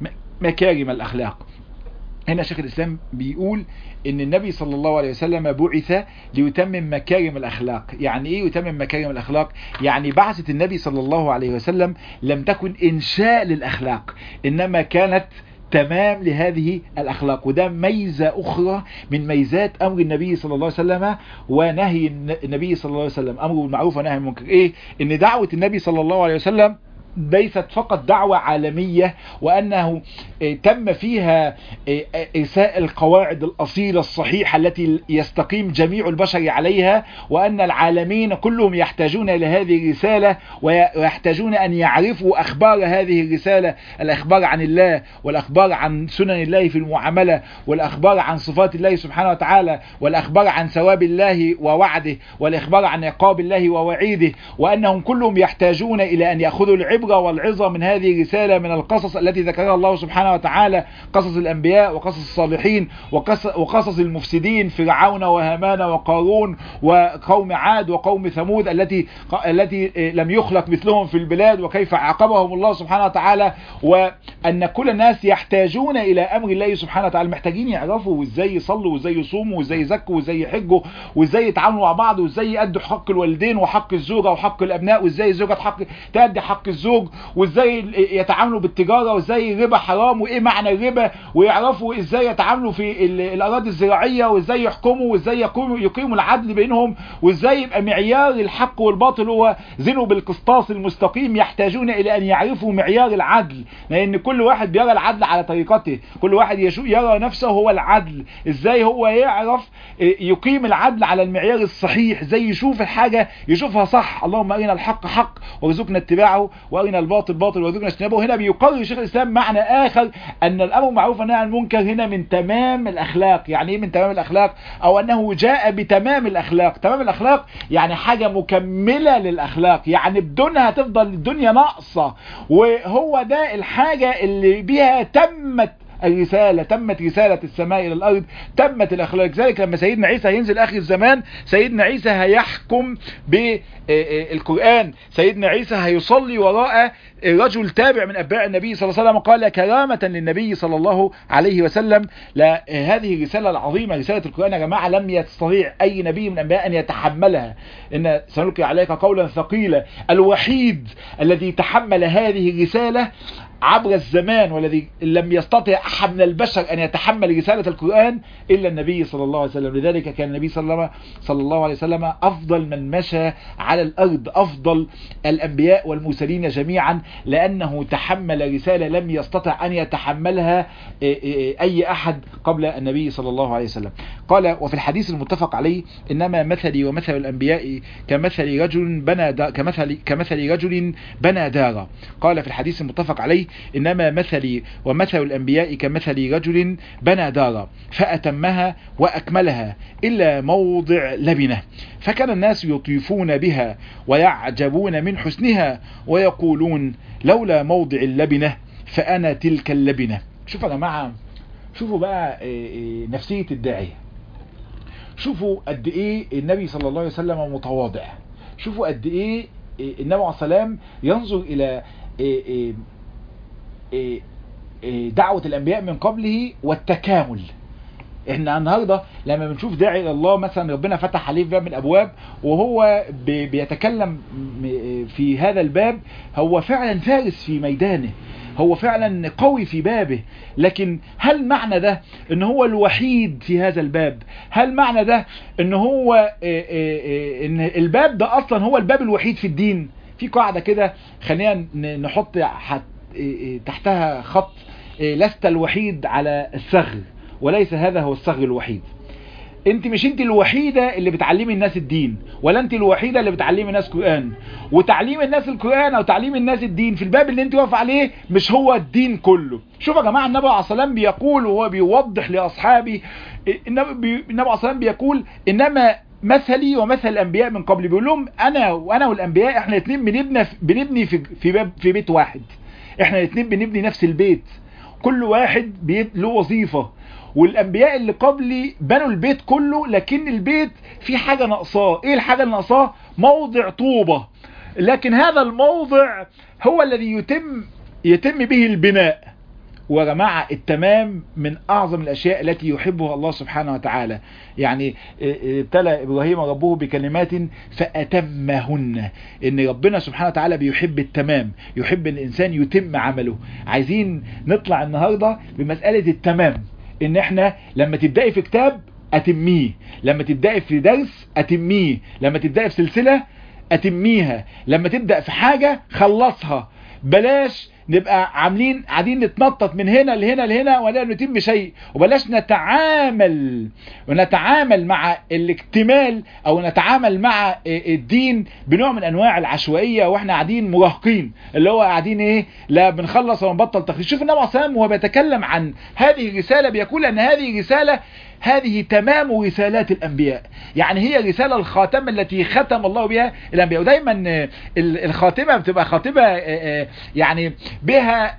مكارم الأخلاق هنا شيخ الإسلام بيقول ان النبي صلى الله عليه وسلم بعث ليتمم مكارم الاخلاق يعني ايه يتمم مكارم الاخلاق يعني بعثة النبي صلى الله عليه وسلم لم تكن انشاء للاخلاق انما كانت تمام لهذه الأخلاق وده ميزة أخرى من ميزات أمر النبي صلى الله عليه وسلم ونهي النبي صلى الله عليه وسلم أمر بالمعروف ونهي عن المنكر إيه إن دعوة النبي صلى الله عليه وسلم ليست فقط دعوة عالمية وأنه تم فيها إرساء القواعد الأصيلة الصحيحة التي يستقيم جميع البشر عليها وأن العالمين كلهم يحتاجون إلى هذه الرسالة ويحتاجون أن يعرفوا أخبار هذه الرسالة الأخبار عن الله والأخبار عن سنن الله في المعاملة والأخبار عن صفات الله سبحانه وتعالى والأخبار عن ثواب الله ووعده والأخبار عن عقاب الله ووعيده وأنهم كلهم يحتاجون إلى أن يأخذوا العبرة والعظة من هذه الرسالة من القصص التي ذكرها الله سبحانه وتعالى قصص الأنبياء وقصص الصالحين وقصص المفسدين فرعون وهامان وقارون وقوم عاد وقوم ثمود التي التي لم يخلق مثلهم في البلاد وكيف عاقبهم الله سبحانه وتعالى وأن كل الناس يحتاجون إلى أمر الله سبحانه وتعالى محتاجين يعرفوا ازاي يصلوا وازاي يصوموا وازاي يزكوا وازاي يحجوا وازاي يتعاملوا مع بعض وازاي يأدوا حق الوالدين وحق الزوجة وحق الأبناء وازاي الزوجة حق تأدي حق الزوج وازاي يتعاملوا بالتجارة وازاي الربا حرام وايه معنى الربا ويعرفوا ازاي يتعاملوا في الاراضي الزراعية وازاي يحكموا وازاي يقيموا, يقيموا العدل بينهم وازاي يبقى معيار الحق والباطل هو زنوا بالقسطاس المستقيم يحتاجون الى ان يعرفوا معيار العدل لان كل واحد بيرى العدل على طريقته كل واحد يرى نفسه هو العدل ازاي هو يعرف يقيم العدل على المعيار الصحيح زي يشوف الحاجة يشوفها صح اللهم ارنا الحق حق وارزقنا اتباعه وارنا الباطل باطل وارزقنا اجتنابه هنا بيقرر شيخ الاسلام معنى اخر ان الامر معروف والنهي عن المنكر هنا من تمام الاخلاق يعني ايه من تمام الاخلاق او انه جاء بتمام الاخلاق تمام الاخلاق يعني حاجة مكملة للاخلاق يعني بدونها تفضل الدنيا ناقصة وهو ده الحاجة اللي بيها تمت الرسالة تمت رسالة السماء إلى الأرض تمت الأخلاق ذلك لما سيدنا عيسى هينزل آخر الزمان سيدنا عيسى هيحكم بالقرآن سيدنا عيسى هيصلي وراء رجل تابع من أتباع النبي صلى الله عليه وسلم قال كرامة للنبي صلى الله عليه وسلم لا هذه الرسالة العظيمة رسالة القرآن يا جماعة لم يستطيع أي نبي من الأنبياء أن يتحملها إن سنلقي عليك قولا ثقيلا الوحيد الذي تحمل هذه الرسالة عبر الزمان والذي لم يستطع أحد من البشر أن يتحمل رسالة القرآن إلا النبي صلى الله عليه وسلم لذلك كان النبي صلى الله, صلى الله عليه وسلم أفضل من مشى على الأرض أفضل الأنبياء والمرسلين جميعا لأنه تحمل رسالة لم يستطع أن يتحملها أي أحد قبل النبي صلى الله عليه وسلم قال وفي الحديث المتفق عليه إنما مثلي ومثل الأنبياء كمثل رجل بنى كمثل, كمثل رجل بنى دارا قال في الحديث المتفق عليه إنما مثلي ومثل الأنبياء كمثل رجل بنى دارا فأتمها وأكملها إلا موضع لبنة فكان الناس يطيفون بها ويعجبون من حسنها ويقولون لولا موضع اللبنة فأنا تلك اللبنة شوفوا يا جماعة شوفوا بقى نفسية الداعية شوفوا قد ايه النبي صلى الله عليه وسلم متواضع شوفوا قد ايه النبي عليه السلام ينظر الى دعوة الانبياء من قبله والتكامل احنا النهاردة لما بنشوف داعي الى الله مثلا ربنا فتح عليه باب من الابواب وهو بيتكلم في هذا الباب هو فعلا فارس في ميدانه هو فعلا قوي في بابه لكن هل معنى ده ان هو الوحيد في هذا الباب هل معنى ده ان هو ان الباب ده اصلا هو الباب الوحيد في الدين في قاعدة كده خلينا نحط تحتها خط لست الوحيد على الثغر وليس هذا هو الثغر الوحيد انت مش انت الوحيدة اللي بتعلمي الناس الدين ولا انت الوحيدة اللي بتعلمي الناس قرآن وتعليم الناس القرآن او تعليم النس الدين في الباب اللي انت واقف عليه مش هو الدين كله شوف يا جماعة النبي عليه الصلاة والسلام بيقول وهو بيوضح لأصحابه النبي عليه الصلاة والسلام بيقول انما مثلي ومثل الانبياء من قبل بيقول لهم انا وانا والانبياء احنا الاثنين بنبني بنبني في في, باب في بيت واحد احنا الاثنين بنبني نفس البيت كل واحد له وظيفة والانبياء اللي قبلي بنوا البيت كله لكن البيت في حاجة ناقصاه ايه الحاجة اللي ناقصاه موضع طوبة لكن هذا الموضع هو الذي يتم يتم به البناء وجماعة التمام من أعظم الأشياء التي يحبها الله سبحانه وتعالى يعني ابتلى إبراهيم ربه بكلمات فأتمهن إن ربنا سبحانه وتعالى بيحب التمام يحب أن الإنسان يتم عمله عايزين نطلع النهاردة بمسألة التمام إن إحنا لما تبدأي في كتاب أتميه لما تبدأي في درس أتميه لما تبدأي في سلسلة أتميها لما تبدأ في حاجة خلصها بلاش نبقى عاملين قاعدين نتنطط من هنا لهنا لهنا ولا نتم شيء وبلاش نتعامل ونتعامل مع الاكتمال او نتعامل مع الدين بنوع من انواع العشوائيه واحنا قاعدين مراهقين اللي هو قاعدين ايه لا بنخلص ونبطل تخليص شوف النبي عليه الصلاه وهو بيتكلم عن هذه الرساله بيقول ان هذه رساله هذه تمام رسالات الأنبياء يعني هي رسالة الخاتمة التي ختم الله بها الأنبياء ودايما الخاتمة بتبقى خاتمة يعني بها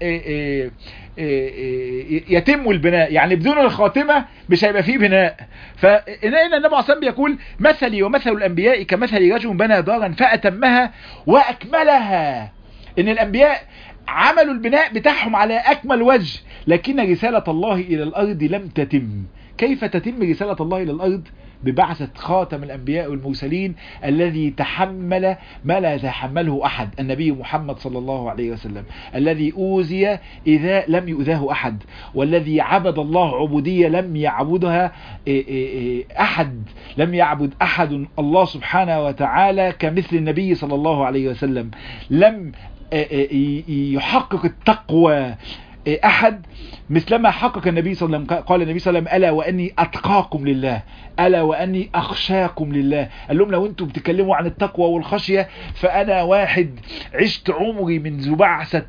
يتم البناء يعني بدون الخاتمة مش هيبقى فيه بناء فإن النبي عليه الصلاة يقول مثلي ومثل الأنبياء كمثل رجل بنى دارا فأتمها وأكملها إن الأنبياء عملوا البناء بتاعهم على أكمل وجه لكن رسالة الله إلى الأرض لم تتم كيف تتم رسالة الله إلى الأرض ببعثة خاتم الأنبياء والمرسلين الذي تحمل ما لا يتحمله أحد النبي محمد صلى الله عليه وسلم الذي أوذي إذا لم يؤذاه أحد والذي عبد الله عبودية لم يعبدها أحد لم يعبد أحد الله سبحانه وتعالى كمثل النبي صلى الله عليه وسلم لم يحقق التقوى أحد مثلما حقق النبي صلى الله عليه وسلم قال النبي صلى الله عليه وسلم ألا وأني أتقاكم لله ألا وأني أخشاكم لله قال لهم لو أنتم بتتكلموا عن التقوى والخشية فأنا واحد عشت عمري منذ بعثة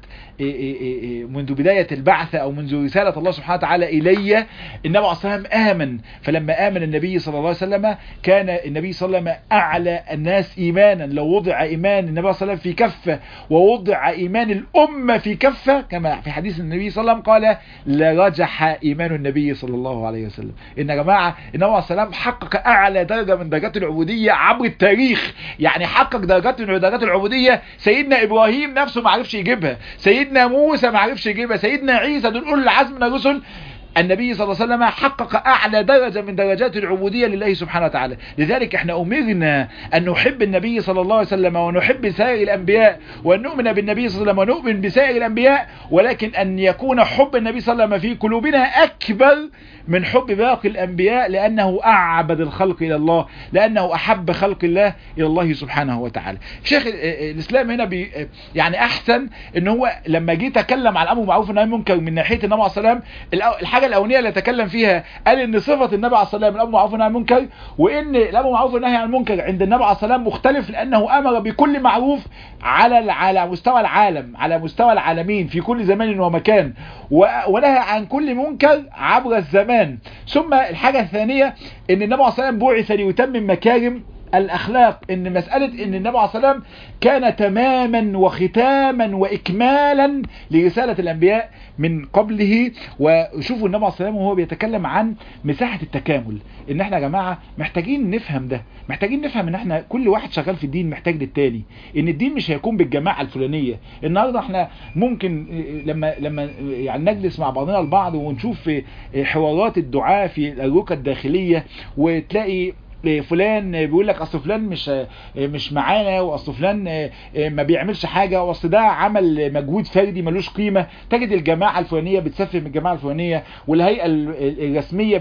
منذ بداية البعثة أو منذ رسالة الله سبحانه وتعالى إلي النبي عليه الصلاة والسلام آمن فلما آمن النبي صلى الله عليه وسلم كان النبي صلى الله عليه وسلم أعلى الناس إيمانا لو وضع إيمان النبي صلى الله عليه وسلم في كفة ووضع إيمان الأمة في كفة كما في حديث النبي صلى الله عليه وسلم قال لرجح إيمان النبي صلى الله عليه وسلم إن يا جماعة النبي عليه السلام حقق أعلى درجة من درجات العبودية عبر التاريخ يعني حقق درجات من درجات العبودية سيدنا إبراهيم نفسه ما عرفش يجيبها سيدنا موسى ما عرفش يجيبها سيدنا عيسى دول أولي العزم من الرسل النبي صلى الله عليه وسلم حقق أعلى درجة من درجات العبودية لله سبحانه وتعالى لذلك احنا أمرنا أن نحب النبي صلى الله عليه وسلم ونحب سائر الأنبياء وأن نؤمن بالنبي صلى الله عليه وسلم ونؤمن بسائر الأنبياء ولكن أن يكون حب النبي صلى الله عليه وسلم في قلوبنا أكبر من حب باقي الأنبياء لأنه أعبد الخلق إلى الله لأنه أحب خلق الله إلى الله سبحانه وتعالى شيخ الإسلام هنا بي يعني أحسن أن هو لما جه تكلم عن الأمر معروف والنهي منكر من ناحية النبي عليه السلام الحاجة الأولانية اللي تكلم فيها قال ان صفة النبي عليه السلام الامر معروف والنهي عن المنكر وان الامر معروف والنهي عن المنكر عند النبي عليه السلام مختلف لانه امر بكل معروف على على مستوى العالم على مستوى العالمين في كل زمان ومكان ونهى عن كل منكر عبر الزمان ثم الحاجة الثانية ان النبي عليه السلام بعث ليتمم مكارم الأخلاق إن مسألة إن النبي عليه الصلاة والسلام كان تماما وختاما وإكمالا لرسالة الأنبياء من قبله وشوفوا النبي عليه الصلاة والسلام وهو بيتكلم عن مساحة التكامل إن إحنا يا جماعة محتاجين نفهم ده محتاجين نفهم إن إحنا كل واحد شغال في الدين محتاج للتاني إن الدين مش هيكون بالجماعة الفلانية النهاردة إحنا ممكن لما لما يعني نجلس مع بعضنا البعض ونشوف حوارات الدعاء في الأروقة الداخلية وتلاقي فلان بيقول لك اصل فلان مش مش معانا واصل فلان ما بيعملش حاجه واصل ده عمل مجهود فردي ملوش قيمه تجد الجماعه الفلانيه بتسفه من الجماعه الفلانيه والهيئه الرسميه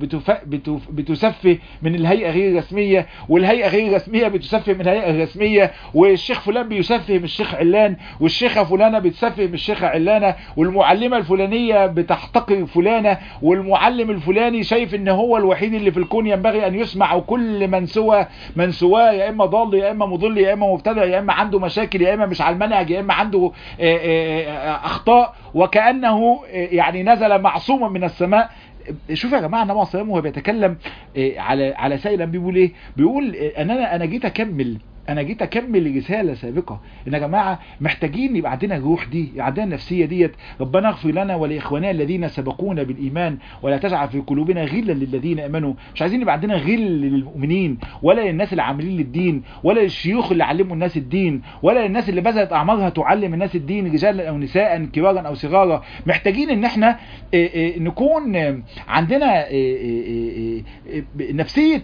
بتسفه من الهيئه غير الرسميه والهيئه غير الرسميه بتسفه من الهيئه الرسميه والشيخ فلان بيسفه من الشيخ علان والشيخه فلانه بتسفه من الشيخه علانه والمعلمه الفلانيه بتحتقر فلانه والمعلم الفلاني شايف ان هو الوحيد اللي في الكون ينبغي ان يسمع وكل كل من سوى من سواه يا اما ضال يا اما مضل يا اما مبتدع يا اما عنده مشاكل يا اما مش على المنهج يا اما عنده اخطاء وكانه يعني نزل معصوما من السماء شوف يا جماعه النبي صلى الله عليه وسلم وهو بيتكلم على على سائل الانبياء بيقول ايه بيقول ان انا انا جيت اكمل انا جيت اكمل رساله سابقه ان يا جماعه محتاجين يبقى عندنا الروح دي يبقى عندنا النفسيه ديت ربنا اغفر لنا ولاخواننا الذين سبقونا بالايمان ولا تجعل في قلوبنا غلا للذين امنوا مش عايزين يبقى عندنا غل للمؤمنين ولا للناس اللي عاملين للدين ولا للشيوخ اللي علموا الناس الدين ولا للناس اللي بذلت اعمارها تعلم الناس الدين رجالا او نساء كبارا او صغارا محتاجين ان احنا إيه إيه نكون عندنا إيه نفسية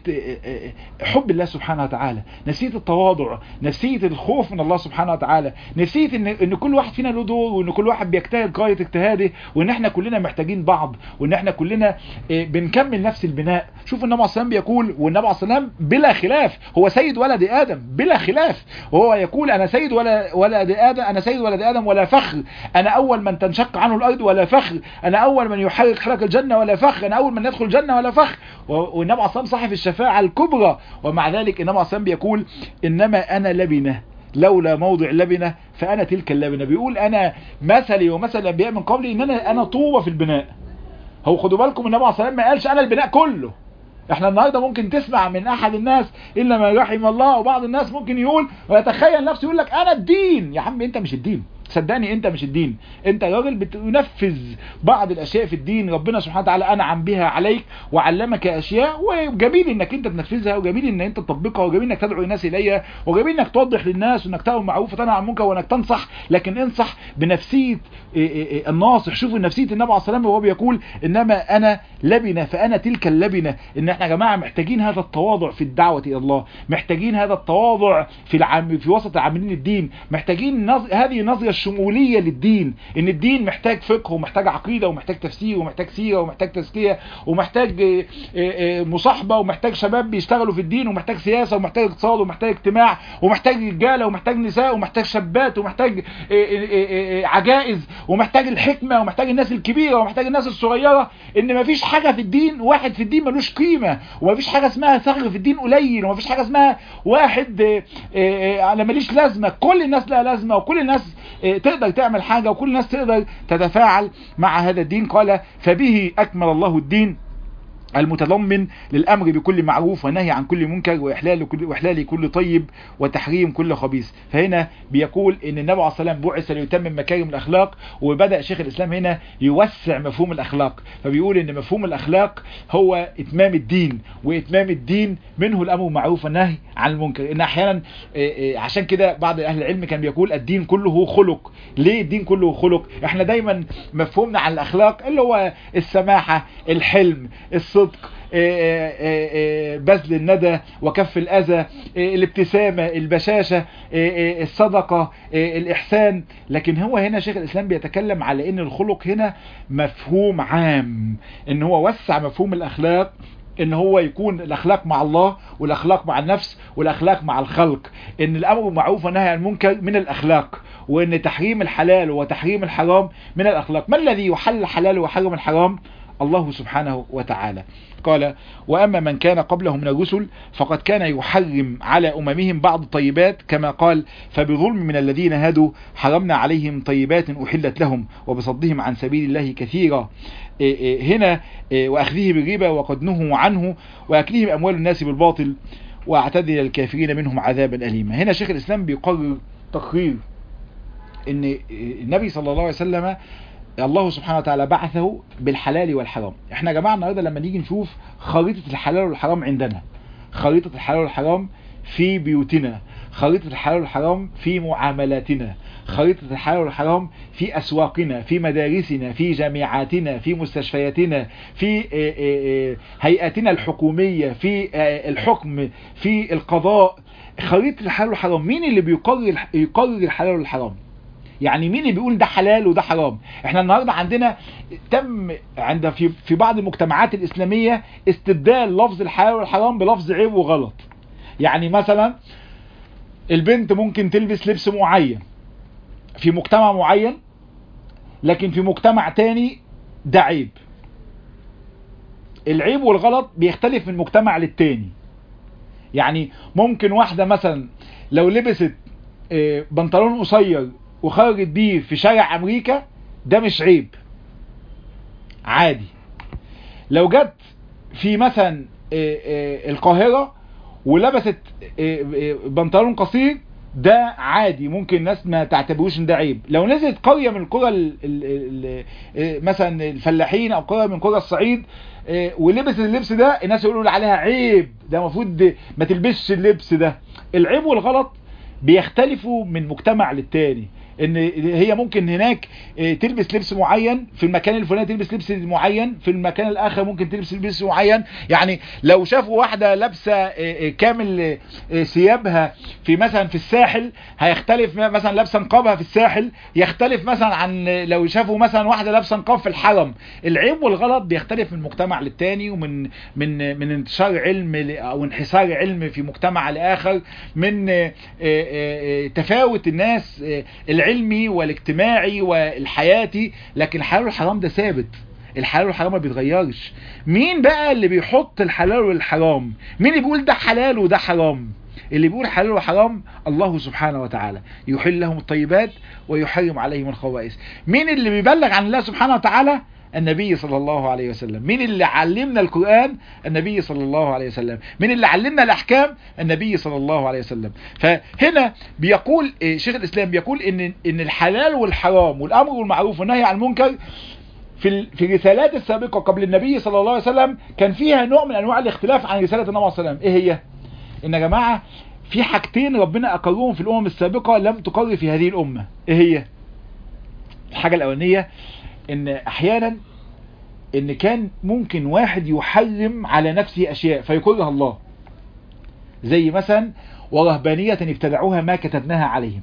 حب الله سبحانه وتعالى نفسية التواضع نفسية الخوف من الله سبحانه وتعالى نفسية ان, إن كل واحد فينا له دور وان كل واحد بيجتهد غاية اجتهاده وان احنا كلنا محتاجين بعض وان احنا كلنا بنكمل نفس البناء شوف النبي عليه الصلاة بيقول والنبي عليه الصلاة بلا خلاف هو سيد ولد ادم بلا خلاف وهو يقول انا سيد ولا ولد ادم انا سيد ولد ادم ولا فخر انا اول من تنشق عنه الارض ولا فخر انا اول من يحرك حرك الجنة ولا فخر انا اول من يدخل الجنة ولا فخر والنبي عليه الصلاة صاحب الشفاعة الكبرى ومع ذلك النبي عليه الصلاة بيقول انما انا لبنه لولا موضع لبنه فانا تلك اللبنه بيقول انا مثلي ومثل الانبياء من قبلي ان انا انا طوبه في البناء هو خدوا بالكم النبي عليه الصلاه ما قالش انا البناء كله احنا النهارده ممكن تسمع من احد الناس الا ما رحم الله وبعض الناس ممكن يقول ويتخيل نفسه يقول لك انا الدين يا عم انت مش الدين صدقني انت مش الدين انت راجل بتنفذ بعض الاشياء في الدين ربنا سبحانه وتعالى انعم بها عليك وعلمك اشياء وجميل انك انت تنفذها وجميل ان انت تطبقها وجميل انك تدعو الناس اليها وجميل انك توضح للناس وانك تامر معروف وتنهى عن المنكر وانك تنصح لكن انصح بنفسيه الناصح شوفوا نفسيه النبي عليه الصلاه والسلام وهو بيقول انما انا لبنه فانا تلك اللبنه ان احنا يا جماعه محتاجين هذا التواضع في الدعوه الى الله محتاجين هذا التواضع في العام في وسط عاملين الدين محتاجين نظ... هذه النظره الشموليه للدين ان الدين محتاج فقه ومحتاج عقيده ومحتاج تفسير ومحتاج سيره ومحتاج تزكيه ومحتاج مصاحبه ومحتاج شباب بيشتغلوا في الدين ومحتاج سياسه ومحتاج اقتصاد ومحتاج اجتماع ومحتاج رجاله ومحتاج نساء ومحتاج شابات ومحتاج عجائز ومحتاج الحكمه ومحتاج الناس الكبيره ومحتاج الناس الصغيره ان مفيش حاجه في الدين واحد في الدين ملوش قيمه ومفيش حاجه اسمها ثغر في الدين قليل ومفيش حاجه اسمها واحد على ماليش لازمه كل الناس لها لازمه وكل الناس تقدر تعمل حاجة وكل الناس تقدر تتفاعل مع هذا الدين قال فبه أكمل الله الدين المتضمن للأمر بكل معروف والنهي عن كل منكر وإحلال كل, وإحلال كل طيب وتحريم كل خبيث فهنا بيقول ان النبي عليه الصلاة والسلام بعث ليتمم مكارم الأخلاق وبدأ شيخ الإسلام هنا يوسع مفهوم الأخلاق فبيقول ان مفهوم الأخلاق هو إتمام الدين وإتمام الدين منه الأمر بالمعروف والنهي عن المنكر إن أحيانا عشان كده بعض أهل العلم كان بيقول الدين كله خلق ليه الدين كله خلق احنا دايما مفهومنا عن الأخلاق اللي هو السماحة الحلم الصدق بذل الندى وكف الأذى الابتسامة البشاشة الصدقة الإحسان لكن هو هنا شيخ الإسلام بيتكلم على أن الخلق هنا مفهوم عام أن هو وسع مفهوم الأخلاق ان هو يكون الاخلاق مع الله والاخلاق مع النفس والاخلاق مع الخلق ان الامر بالمعروف والنهي عن المنكر من الاخلاق وان تحريم الحلال وتحريم الحرام من الاخلاق ما الذي يحل الحلال ويحرم الحرام الله سبحانه وتعالى قال وأما من كان قبله من الرسل فقد كان يحرم على أممهم بعض الطيبات كما قال فبظلم من الذين هادوا حرمنا عليهم طيبات أحلت لهم وبصدهم عن سبيل الله كثيرا هنا وأخذه بالربا وقد نهوا عنه وأكلهم أموال الناس بالباطل واعتدل الكافرين منهم عذابا أليما هنا شيخ الإسلام بيقرر تقرير ان النبي صلى الله عليه وسلم الله سبحانه وتعالى بعثه بالحلال والحرام احنا يا جماعه النهارده لما نيجي نشوف خريطه الحلال والحرام عندنا خريطه الحلال والحرام في بيوتنا خريطة الحلال والحرام في معاملاتنا خريطة الحلال والحرام في أسواقنا في مدارسنا في جامعاتنا في مستشفياتنا في هيئاتنا الحكومية في الحكم في القضاء خريطة الحلال والحرام مين اللي بيقرر يقرر الحلال والحرام يعني مين اللي بيقول ده حلال وده حرام احنا النهاردة عندنا تم عند في, في بعض المجتمعات الإسلامية استبدال لفظ الحلال والحرام بلفظ عيب وغلط يعني مثلا البنت ممكن تلبس لبس معين في مجتمع معين لكن في مجتمع تاني ده عيب العيب والغلط بيختلف من مجتمع للتاني يعني ممكن واحدة مثلا لو لبست بنطلون قصير وخرجت بيه في شارع امريكا ده مش عيب عادي لو جت في مثلا القاهرة ولبست إيه، إيه، بنطلون قصير ده عادي ممكن الناس ما تعتبروش ان ده عيب لو نزلت قرية من قرى ال- ال- ال- إيه، مثلا الفلاحين او قرية من قرى الصعيد إيه، ولبست اللبس ده الناس يقولوا عليها عيب ده المفروض ما تلبسش اللبس ده العيب والغلط بيختلفوا من مجتمع للتاني ان هي ممكن هناك إيه، تلبس لبس معين في المكان الفلاني تلبس لبس معين في المكان الاخر ممكن تلبس لبس معين يعني لو شافوا واحده لابسه إيه، إيه، كامل إيه، إيه، ثيابها في مثلا في الساحل هيختلف مثلا لابسه نقابها في الساحل يختلف مثلا عن لو شافوا مثلا واحده لابسه نقاب في الحرم العيب والغلط بيختلف من مجتمع للتاني ومن من من انتشار علم ل- او انحسار علم في مجتمع لاخر من آه، آه، آه، تفاوت الناس آه، العلمي والاجتماعي والحياتي لكن الحلال والحرام ده ثابت الحلال والحرام ما بيتغيرش مين بقى اللي بيحط الحلال والحرام مين اللي بيقول ده حلال وده حرام اللي بيقول حلال وحرام الله سبحانه وتعالى يحل لهم الطيبات ويحرم عليهم الخبائث مين اللي بيبلغ عن الله سبحانه وتعالى النبي صلى الله عليه وسلم مين اللي علمنا القرآن النبي صلى الله عليه وسلم مين اللي علمنا الأحكام النبي صلى الله عليه وسلم فهنا بيقول إيه، شيخ الإسلام بيقول إن إن الحلال والحرام والأمر والمعروف والنهي عن المنكر في ال- في الرسالات السابقة قبل النبي صلى الله عليه وسلم كان فيها نوع من أنواع الاختلاف عن رسالة النبي صلى الله عليه وسلم إيه هي؟ إن يا جماعة في حاجتين ربنا أقرهم في الأمم السابقة لم تقر في هذه الأمة إيه هي؟ الحاجة الأولانية إن أحيانا إن كان ممكن واحد يحرم على نفسه أشياء فيقرها الله زي مثلا ورهبانية ابتدعوها ما كتبناها عليهم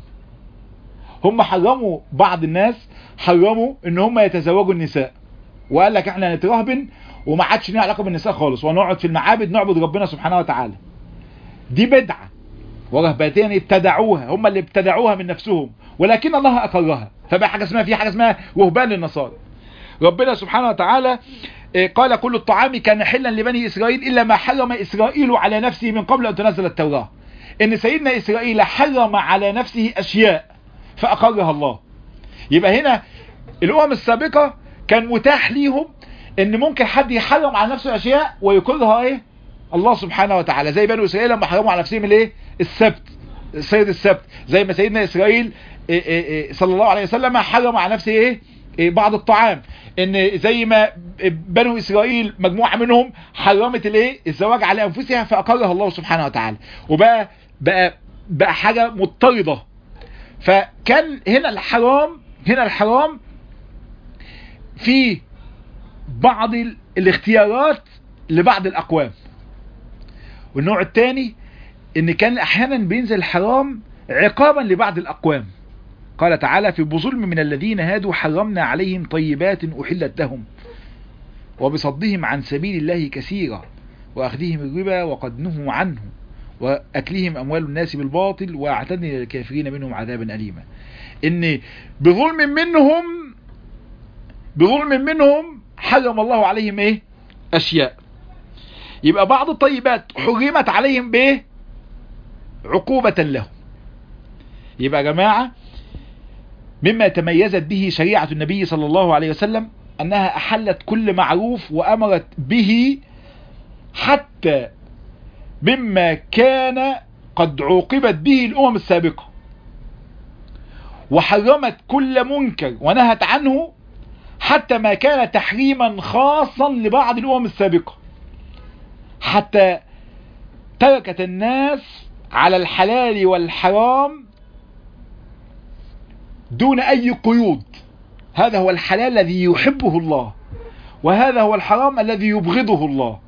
هم حرموا بعض الناس حرموا ان هم يتزوجوا النساء وقال لك احنا نترهبن وما عادش لنا علاقه بالنساء خالص ونقعد في المعابد نعبد ربنا سبحانه وتعالى دي بدعه ورهبانية ابتدعوها هم اللي ابتدعوها من نفسهم ولكن الله اقرها فبقى حاجه اسمها في حاجه اسمها رهبان للنصارى ربنا سبحانه وتعالى آه، قال كل الطعام كان حلا لبني اسرائيل الا ما حرم اسرائيل على نفسه من قبل ان تنزل التوراه ان سيدنا اسرائيل حرم على نفسه اشياء فاقرها الله يبقى هنا الامم السابقه كان متاح ليهم ان ممكن حد يحرم على نفسه اشياء ويقرها ايه الله سبحانه وتعالى زي بنو اسرائيل لما حرموا على نفسهم الايه السبت صيد السبت زي ما سيدنا اسرائيل إيه إيه إيه صلى الله عليه وسلم حرم على نفسه ايه إيه بعض الطعام ان زي ما بنو اسرائيل مجموعه منهم حرمت الايه الزواج على انفسها فاقرها الله سبحانه وتعالى وبقى بقى بقى حاجه مضطرده فكان هنا الحرام هنا الحرام في بعض ال- الاختيارات لبعض الاقوام والنوع الثاني ان كان احيانا بينزل الحرام عقابا لبعض الاقوام قال تعالى في بظلم من الذين هادوا حرمنا عليهم طيبات احلت لهم وبصدهم عن سبيل الله كثيرا واخذهم الربا وقد نهوا عنه واكلهم اموال الناس بالباطل واعتدنا للكافرين منهم عذابا اليما ان بظلم منهم بظلم منهم حرم الله عليهم ايه اشياء يبقى بعض الطيبات حرمت عليهم بايه عقوبة لهم يبقى يا جماعة مما تميزت به شريعة النبي صلى الله عليه وسلم أنها أحلت كل معروف وأمرت به حتى مما كان قد عوقبت به الأمم السابقة وحرمت كل منكر ونهت عنه حتى ما كان تحريما خاصا لبعض الأمم السابقة حتى تركت الناس على الحلال والحرام دون أي قيود هذا هو الحلال الذي يحبه الله وهذا هو الحرام الذي يبغضه الله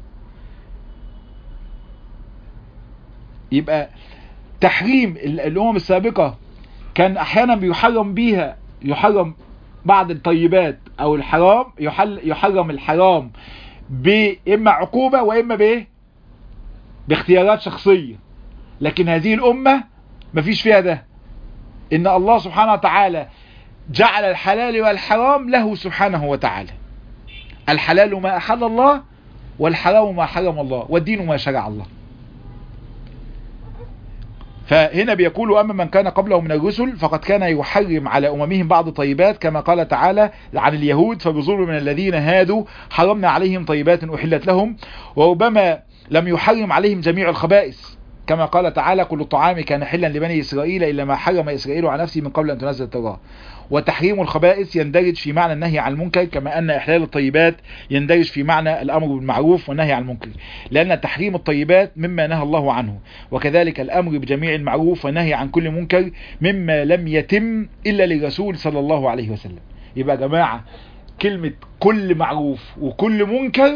يبقى تحريم ال- الأمم السابقة كان أحيانا بيحرم بيها يحرم بعض الطيبات أو الحرام يحل يحرم الحرام بإما عقوبة وإما بإيه باختيارات شخصية لكن هذه الأمة مفيش فيها ده إن الله سبحانه وتعالى جعل الحلال والحرام له سبحانه وتعالى الحلال ما أحل الله والحرام ما حرم الله والدين ما شرع الله فهنا بيقول أما من كان قبله من الرسل فقد كان يحرم على أممهم بعض الطيبات كما قال تعالى عن اليهود فبظلم من الذين هادوا حرمنا عليهم طيبات أحلت لهم وربما لم يحرم عليهم جميع الخبائث كما قال تعالى كل الطعام كان حلا لبني إسرائيل إلا ما حرم إسرائيل على نفسه من قبل أن تنزل التوراة وتحريم الخبائث يندرج في معنى النهي عن المنكر كما أن إحلال الطيبات يندرج في معنى الأمر بالمعروف والنهي عن المنكر لأن تحريم الطيبات مما نهى الله عنه وكذلك الأمر بجميع المعروف والنهي عن كل منكر مما لم يتم إلا للرسول صلى الله عليه وسلم يبقى يا جماعة كلمة كل معروف وكل منكر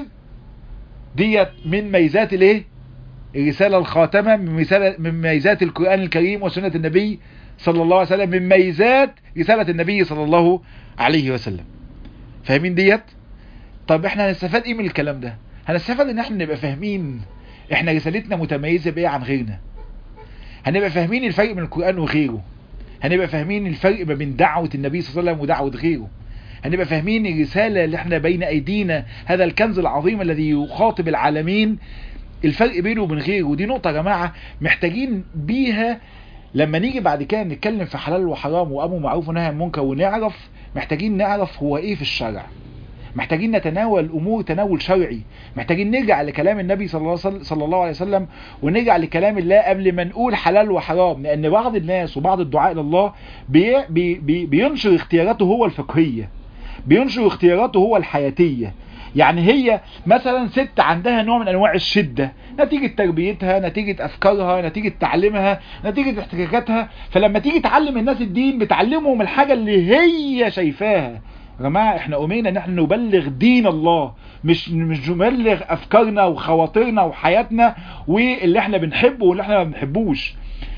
ديت من ميزات الايه الرسالة الخاتمة من ميزات القرآن الكريم وسنة النبي صلى الله عليه وسلم من ميزات رسالة النبي صلى الله عليه وسلم فاهمين ديت طب احنا هنستفاد ايه من الكلام ده هنستفاد ان احنا نبقى فاهمين احنا رسالتنا متميزة بايه عن غيرنا هنبقى فاهمين الفرق بين القرآن وغيره هنبقى فاهمين الفرق ما بين دعوة النبي صلى الله عليه وسلم ودعوة غيره هنبقى فاهمين الرسالة اللي احنا بين ايدينا هذا الكنز العظيم الذي يخاطب العالمين الفرق بينه وبين غيره ودي نقطة يا جماعة محتاجين بيها لما نيجي بعد كده نتكلم في حلال وحرام وامر معروف ونهي عن المنكر ونعرف محتاجين نعرف هو ايه في الشرع محتاجين نتناول امور تناول شرعي محتاجين نرجع لكلام النبي صلى الله صلى الله عليه وسلم ونرجع لكلام الله قبل ما نقول حلال وحرام لان بعض الناس وبعض الدعاء الى الله بي بي بي بينشر اختياراته هو الفقهيه بينشر اختياراته هو الحياتيه يعني هي مثلا ست عندها نوع من انواع الشدة نتيجة تربيتها نتيجة افكارها نتيجة تعليمها نتيجة احتكاكاتها فلما تيجي تعلم الناس الدين بتعلمهم الحاجة اللي هي شايفاها يا جماعة احنا امينا ان احنا نبلغ دين الله مش مش نبلغ افكارنا وخواطرنا وحياتنا واللي احنا بنحبه واللي احنا ما بنحبوش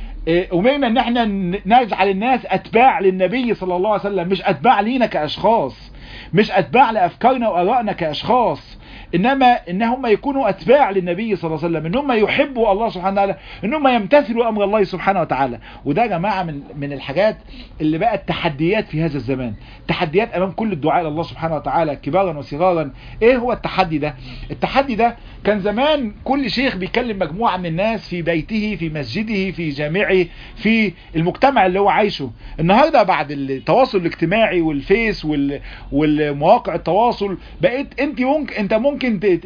امرنا ان احنا نجعل الناس اتباع للنبي صلى الله عليه وسلم مش اتباع لينا كاشخاص مش اتباع لافكارنا وارائنا كاشخاص انما ان هم يكونوا اتباع للنبي صلى الله عليه وسلم ان هم يحبوا الله سبحانه وتعالى ان هم يمتثلوا امر الله سبحانه وتعالى وده يا جماعه من من الحاجات اللي بقت تحديات في هذا الزمان تحديات امام كل الدعاء الى الله سبحانه وتعالى كبارا وصغارا ايه هو التحدي ده التحدي ده كان زمان كل شيخ بيكلم مجموعه من الناس في بيته في مسجده في جامعه في المجتمع اللي هو عايشه النهارده بعد التواصل الاجتماعي والفيس وال والمواقع التواصل بقيت انت ممكن انت ممكن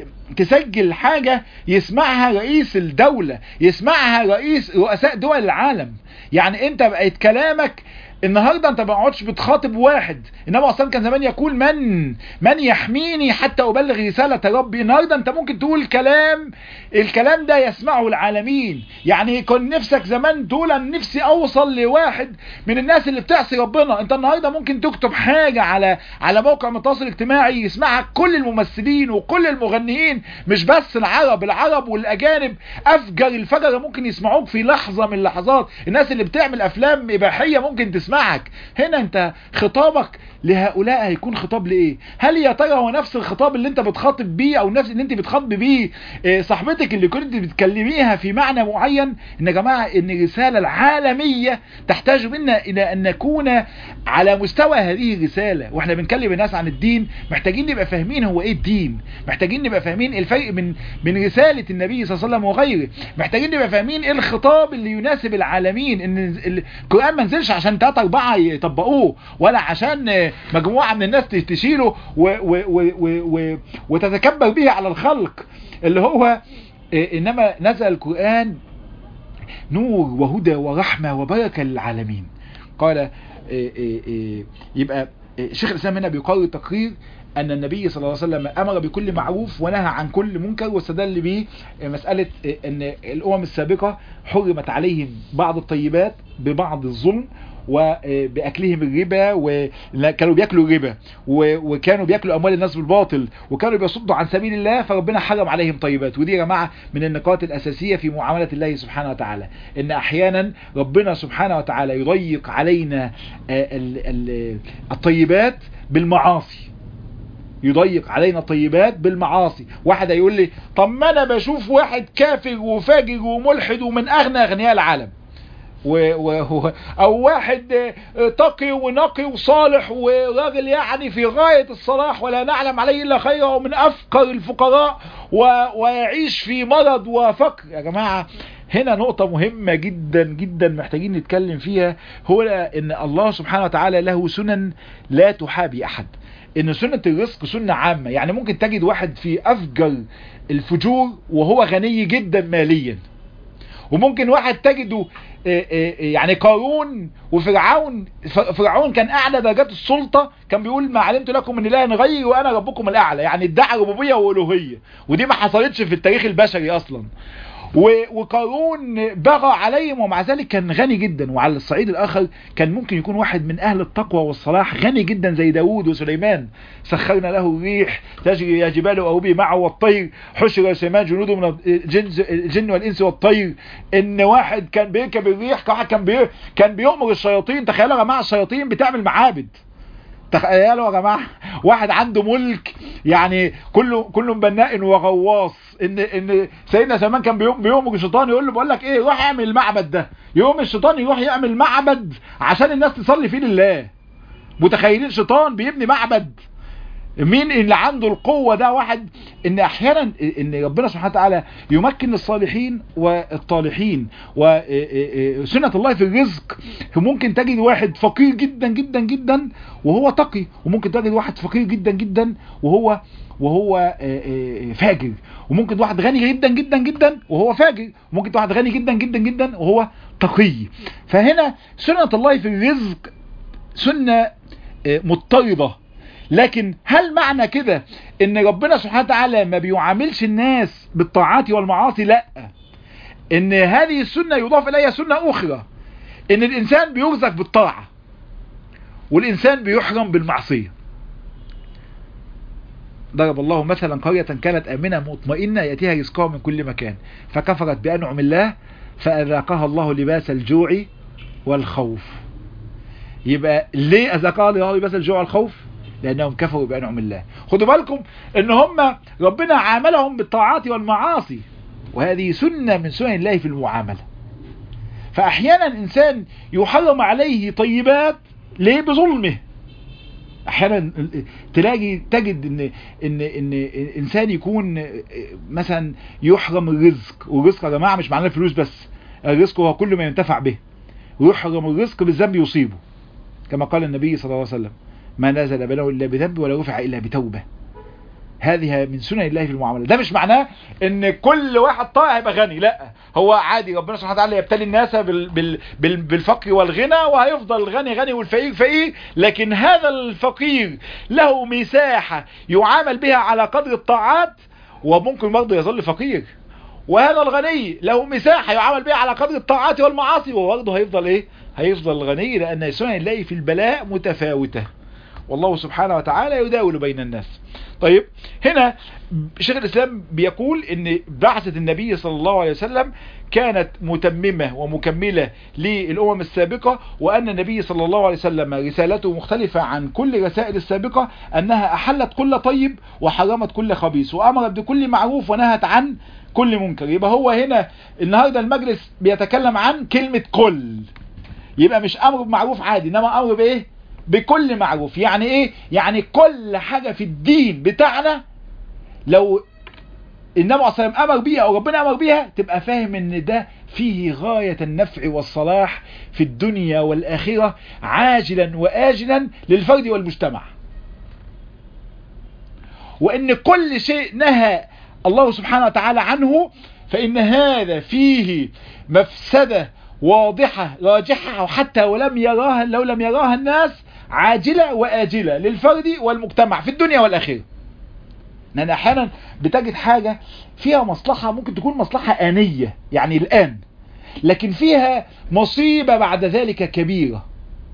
تسجل حاجة يسمعها رئيس الدولة يسمعها رئيس رؤساء دول العالم يعني انت بقيت كلامك النهارده انت ما بقعدش بتخاطب واحد انما اصلا كان زمان يقول من من يحميني حتى ابلغ رساله ربي النهارده انت ممكن تقول كلام الكلام ده يسمعه العالمين يعني كان نفسك زمان تقول انا نفسي اوصل لواحد من الناس اللي بتعصي ربنا انت النهارده ممكن تكتب حاجه على على موقع من التواصل الاجتماعي يسمعها كل الممثلين وكل المغنيين مش بس العرب العرب والاجانب افجر الفجر ممكن يسمعوك في لحظه من اللحظات الناس اللي بتعمل افلام اباحيه ممكن تسمع يسمعك هنا انت خطابك لهؤلاء هيكون خطاب لايه هل يا ترى هو نفس الخطاب اللي انت بتخاطب بيه او نفس اللي انت بتخاطب بيه اه صاحبتك اللي كنت بتكلميها في معنى معين ان يا جماعه ان الرساله العالميه تحتاج منا الى ان نكون على مستوى هذه الرساله واحنا بنكلم الناس عن الدين محتاجين نبقى فاهمين هو ايه الدين محتاجين نبقى فاهمين الفرق من من رساله النبي صلى الله عليه وسلم وغيره محتاجين نبقى فاهمين ايه الخطاب اللي يناسب العالمين ان القران ما نزلش عشان ثلاثه اربعه يطبقوه ولا عشان مجموعة من الناس تشيله و و و و وتتكبر به على الخلق اللي هو انما نزل القرآن نور وهدى ورحمة وبركة للعالمين قال يبقى شيخ الإسلام هنا بيقرر تقرير أن النبي صلى الله عليه وسلم أمر بكل معروف ونهى عن كل منكر واستدل به مسألة أن الأمم السابقة حرمت عليهم بعض الطيبات ببعض الظلم وبأكلهم الربا وكانوا بيأكلوا الربا وكانوا بيأكلوا أموال الناس بالباطل وكانوا بيصدوا عن سبيل الله فربنا حرم عليهم طيبات ودي يا جماعة من النقاط الأساسية في معاملة الله سبحانه وتعالى إن أحيانا ربنا سبحانه وتعالى يضيق علينا الطيبات بالمعاصي يضيق علينا الطيبات بالمعاصي واحد هيقول لي طب ما انا بشوف واحد كافر وفاجر وملحد ومن اغنى اغنياء العالم و و او واحد تقي ونقي وصالح وراجل يعني في غاية الصلاح ولا نعلم عليه الا خيرا ومن افقر الفقراء و ويعيش في مرض وفقر يا جماعة هنا نقطة مهمة جدا جدا محتاجين نتكلم فيها هو ان الله سبحانه وتعالى له سنن لا تحابي احد ان سنة الرزق سنة عامة يعني ممكن تجد واحد في افجر الفجور وهو غني جدا ماليا وممكن واحد تجده يعني قارون وفرعون فرعون كان اعلى درجات السلطة كان بيقول ما علمت لكم من اله غيري وانا ربكم الاعلى يعني ادعى ربوبية والوهية ودي ما حصلتش في التاريخ البشري اصلا وقارون بغى عليهم ومع ذلك كان غني جدا وعلى الصعيد الاخر كان ممكن يكون واحد من اهل التقوى والصلاح غني جدا زي داود وسليمان سخرنا له الريح تجري يا جبال اوبي معه والطير حشر سليمان جنوده من الجن والانس والطير ان واحد كان بيركب الريح واحد كان بي... كان بيؤمر الشياطين تخيلوا يا جماعه الشياطين بتعمل معابد تخيلوا يا جماعه واحد عنده ملك يعني كله كله بناء وغواص ان ان سيدنا سليمان كان بيوم بيوم الشيطان يقول له بقول لك ايه روح اعمل المعبد ده يوم الشيطان يروح يعمل معبد عشان الناس تصلي فيه لله متخيلين شيطان بيبني معبد مين اللي عنده القوة ده واحد ان احيانا ان ربنا سبحانه وتعالى يمكن الصالحين والطالحين وسنة الله في الرزق ممكن تجد واحد فقير جدا جدا جدا وهو تقي وممكن تجد واحد فقير جدا جدا وهو وهو فاجر وممكن واحد غني جدا جدا جدا وهو فاجر وممكن واحد غني جدا جدا جدا وهو تقي فهنا سنة الله في الرزق سنة مضطربة لكن هل معنى كده ان ربنا سبحانه وتعالى ما بيعاملش الناس بالطاعات والمعاصي لا ان هذه السنة يضاف اليها سنة اخرى ان الانسان بيرزق بالطاعة والانسان بيحرم بالمعصية ضرب الله مثلا قرية كانت امنة مطمئنة يأتيها رزقها من كل مكان فكفرت بأنعم الله فأذاقها الله لباس الجوع والخوف يبقى ليه أذاقها الله لباس الجوع والخوف لأنهم كفروا بأنعم الله خدوا بالكم ان هم ربنا عاملهم بالطاعات والمعاصي وهذه سنة من سنن الله في المعاملة فأحيانا إنسان يحرم عليه طيبات ليه بظلمه احيانا تلاقي تجد ان ان ان انسان يكون مثلا يحرم الرزق والرزق يا جماعه مش معناه الفلوس بس الرزق هو كل ما ينتفع به ويحرم الرزق بالذنب يصيبه كما قال النبي صلى الله عليه وسلم ما نزل بلاء الا بذنب ولا رفع الا بتوبه هذه من سنن الله في المعامله ده مش معناه ان كل واحد طائع هيبقى غني لا هو عادي ربنا سبحانه وتعالى يبتلي الناس بال بال بال بالفقر والغنى وهيفضل الغني غني والفقير فقير لكن هذا الفقير له مساحه يعامل بها على قدر الطاعات وممكن برضه يظل فقير وهذا الغني له مساحه يعامل بها على قدر الطاعات والمعاصي وبرضه هيفضل ايه هيفضل غني لان سنن الله في البلاء متفاوته والله سبحانه وتعالى يداول بين الناس طيب هنا شيخ الإسلام بيقول ان بعثة النبي صلى الله عليه وسلم كانت متممة ومكملة للأمم السابقة وأن النبي صلى الله عليه وسلم رسالته مختلفة عن كل رسائل السابقة أنها أحلت كل طيب وحرمت كل خبيث وأمرت بكل معروف ونهت عن كل منكر يبقى هو هنا النهاردة المجلس بيتكلم عن كلمة كل يبقى مش أمر بمعروف عادي إنما أمر بإيه بكل معروف يعني ايه يعني كل حاجة في الدين بتاعنا لو النبي عليه الصلاة والسلام امر بيها او ربنا امر بيها تبقى فاهم ان ده فيه غاية النفع والصلاح في الدنيا والاخرة عاجلا واجلا للفرد والمجتمع وان كل شيء نهى الله سبحانه وتعالى عنه فان هذا فيه مفسدة واضحة راجحة وحتى ولم يراها لو لم يراها الناس عاجلة وآجلة للفرد والمجتمع في الدنيا والآخرة لأن أحيانا بتجد حاجة فيها مصلحة ممكن تكون مصلحة آنية يعني الآن لكن فيها مصيبة بعد ذلك كبيرة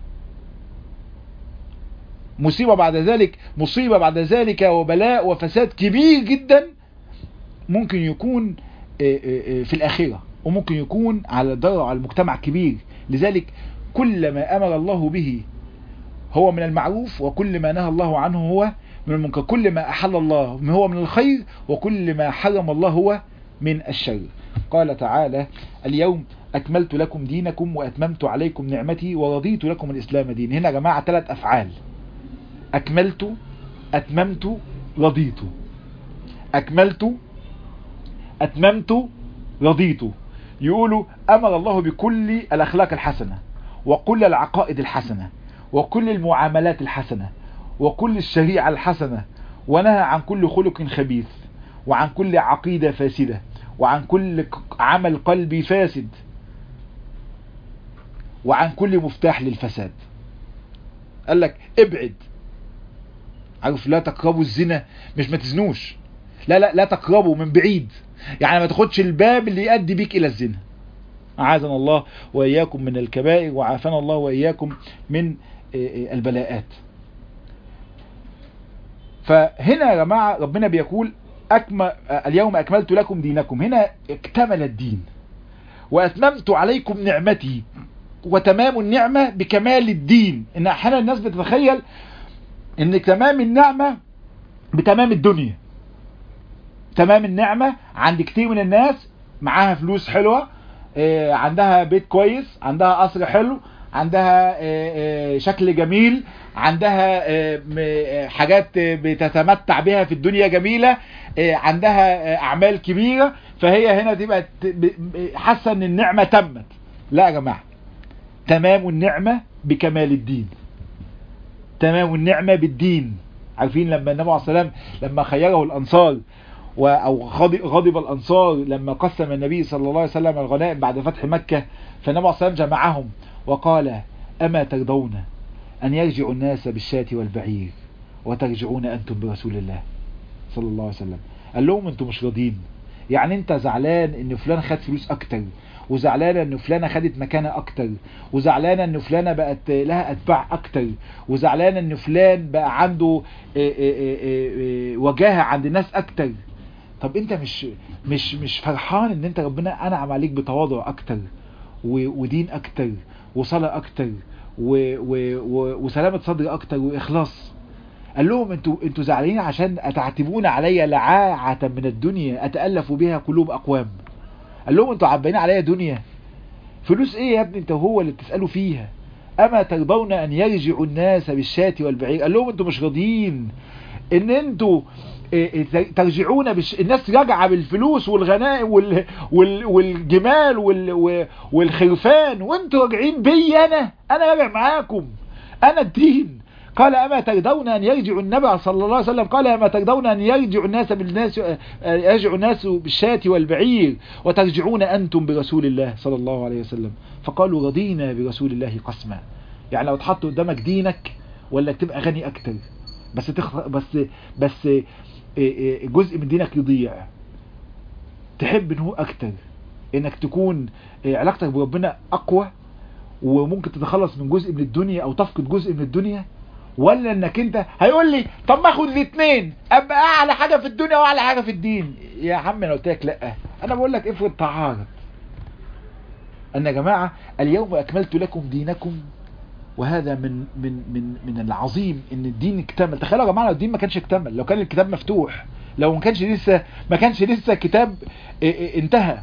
مصيبة بعد ذلك مصيبة بعد ذلك وبلاء وفساد كبير جدا ممكن يكون في الآخرة وممكن يكون على ضرر على المجتمع كبير لذلك كل ما أمر الله به هو من المعروف وكل ما نهى الله عنه هو من المنكر كل ما أحل الله هو من الخير وكل ما حرم الله هو من الشر قال تعالى اليوم أكملت لكم دينكم وأتممت عليكم نعمتي ورضيت لكم الإسلام دين هنا يا جماعة ثلاث أفعال أكملت أتممت رضيت أكملت أتممت رضيت يقولوا أمر الله بكل الأخلاق الحسنة وكل العقائد الحسنة وكل المعاملات الحسنة وكل الشريعة الحسنة ونهى عن كل خلق خبيث وعن كل عقيدة فاسدة وعن كل عمل قلبي فاسد وعن كل مفتاح للفساد قال لك ابعد عارف لا تقربوا الزنا مش ما تزنوش لا لا لا تقربوا من بعيد يعني ما تاخدش الباب اللي يؤدي بيك الى الزنا اعاذنا الله واياكم من الكبائر وعافانا الله واياكم من البلاءات فهنا يا جماعه ربنا بيقول أكمل اليوم اكملت لكم دينكم هنا اكتمل الدين واتممت عليكم نعمتي وتمام النعمه بكمال الدين ان احيانا الناس بتتخيل ان تمام النعمه بتمام الدنيا تمام النعمة عند كتير من الناس معاها فلوس حلوة عندها بيت كويس عندها قصر حلو عندها شكل جميل عندها حاجات بتتمتع بها في الدنيا جميلة عندها أعمال كبيرة فهي هنا تبقى حاسة ان النعمة تمت لا يا جماعة تمام النعمة بكمال الدين تمام النعمة بالدين عارفين لما النبي عليه الصلاة والسلام لما خيره الأنصار أو غضب الأنصار لما قسم النبي صلى الله عليه وسلم الغنائم بعد فتح مكة فالنبي عليه الصلاة والسلام جمعهم وقال أما ترضون أن يرجع الناس بالشاة والبعير وترجعون أنتم برسول الله صلى الله عليه وسلم قال لهم أنتم مش راضين يعني أنت زعلان أن فلان خد فلوس أكتر وزعلانة ان فلانة خدت مكانة اكتر وزعلانة ان فلانة بقت لها اتباع اكتر وزعلانة ان فلان بقى عنده وجاهة عند الناس اكتر طب انت مش مش مش فرحان ان انت ربنا انعم عليك بتواضع اكتر ودين اكتر وصلاة اكتر و و و وسلامة صدر اكتر واخلاص قال لهم انتوا انتوا زعلانين عشان اتعتبون علي لعاعة من الدنيا اتألف بها قلوب اقوام قال لهم انتوا عباين عليا دنيا فلوس ايه يا ابني انت هو اللي بتسألوا فيها اما ترضون ان يرجع الناس بالشاة والبعير قال لهم انتوا مش راضيين ان انتوا ترجعون بش... الناس راجعه بالفلوس والغنائم وال... وال... والجمال وال... والخرفان وانتوا راجعين بي انا انا راجع معاكم انا الدين قال أما ترضون أن يرجع النبي صلى الله عليه وسلم قال أما ترضون أن يرجع الناس بالناس يرجع الناس بالشاة والبعير وترجعون أنتم برسول الله صلى الله عليه وسلم فقالوا رضينا برسول الله قسما يعني لو تحط قدامك دينك ولا تبقى غني أكتر بس تخ... بس بس جزء من دينك يضيع تحب انه أكتر انك تكون علاقتك بربنا أقوى وممكن تتخلص من جزء من الدنيا او تفقد جزء من الدنيا ولا انك انت هيقول لي طب ما اخد الاثنين ابقى اعلى حاجه في الدنيا واعلى حاجه في الدين يا عم انا قلت لك لا انا بقول لك افرض تعارض ان يا جماعه اليوم اكملت لكم دينكم وهذا من من من من العظيم ان الدين اكتمل تخيلوا يا جماعه لو الدين ما كانش اكتمل لو كان الكتاب مفتوح لو ما كانش لسه ما كانش لسه كتاب انتهى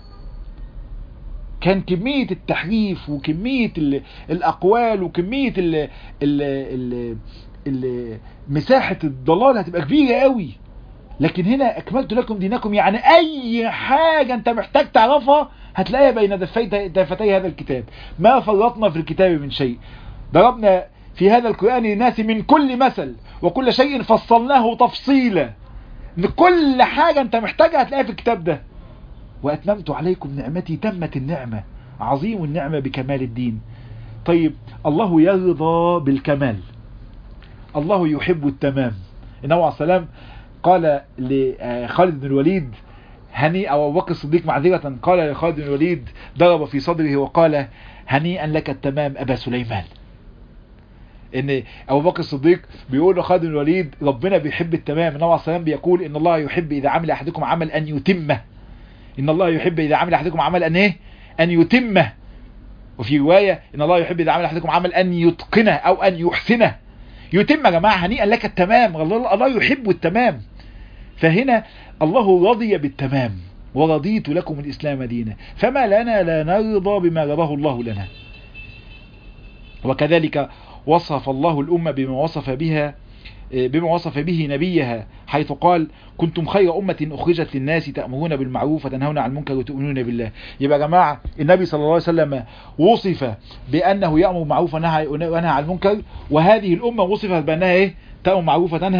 كان كمية التحريف وكمية الأقوال وكمية ال ال ال ال مساحة الضلال هتبقى كبيرة قوي لكن هنا أكملت لكم دينكم يعني أي حاجة أنت محتاج تعرفها هتلاقيها بين دفتي هذا الكتاب ما فرطنا في الكتاب من شيء ضربنا في هذا القرآن للناس من كل مثل وكل شيء فصلناه تفصيلا كل حاجة أنت محتاجها هتلاقيها في الكتاب ده وأتممت عليكم نعمتي تمت النعمة عظيم النعمة بكمال الدين طيب الله يرضى بالكمال الله يحب التمام النبي عليه السلام قال لخالد بن الوليد هنيئا أو أبو بكر الصديق معذرة قال لخالد بن الوليد ضرب في صدره وقال هنيئا لك التمام أبا سليمان ان ابو بكر الصديق بيقول لخالد بن الوليد ربنا بيحب التمام النبي عليه السلام بيقول ان الله يحب اذا عمل احدكم عمل ان يتمه ان الله يحب اذا عمل احدكم عمل ان ايه ان يتمه وفي رواية ان الله يحب اذا عمل احدكم عمل ان يتقنه او ان يحسنه يتم يا جماعة هنيئا لك التمام الله يحب التمام فهنا الله رضي بالتمام ورضيت لكم الاسلام دينا فما لنا لا نرضى بما رضاه الله لنا وكذلك وصف الله الأمة بما وصف بها بما وصف به نبيها حيث قال كنتم خير أمة أخرجت للناس تأمرون بالمعروف وتنهون عن المنكر وتؤمنون بالله يبقى يا جماعة النبي صلى الله عليه وسلم وصف بأنه يأمر بالمعروف ونهى عن المنكر وهذه الأمة وصفت بأنها إيه تأمر بالمعروف وتنهى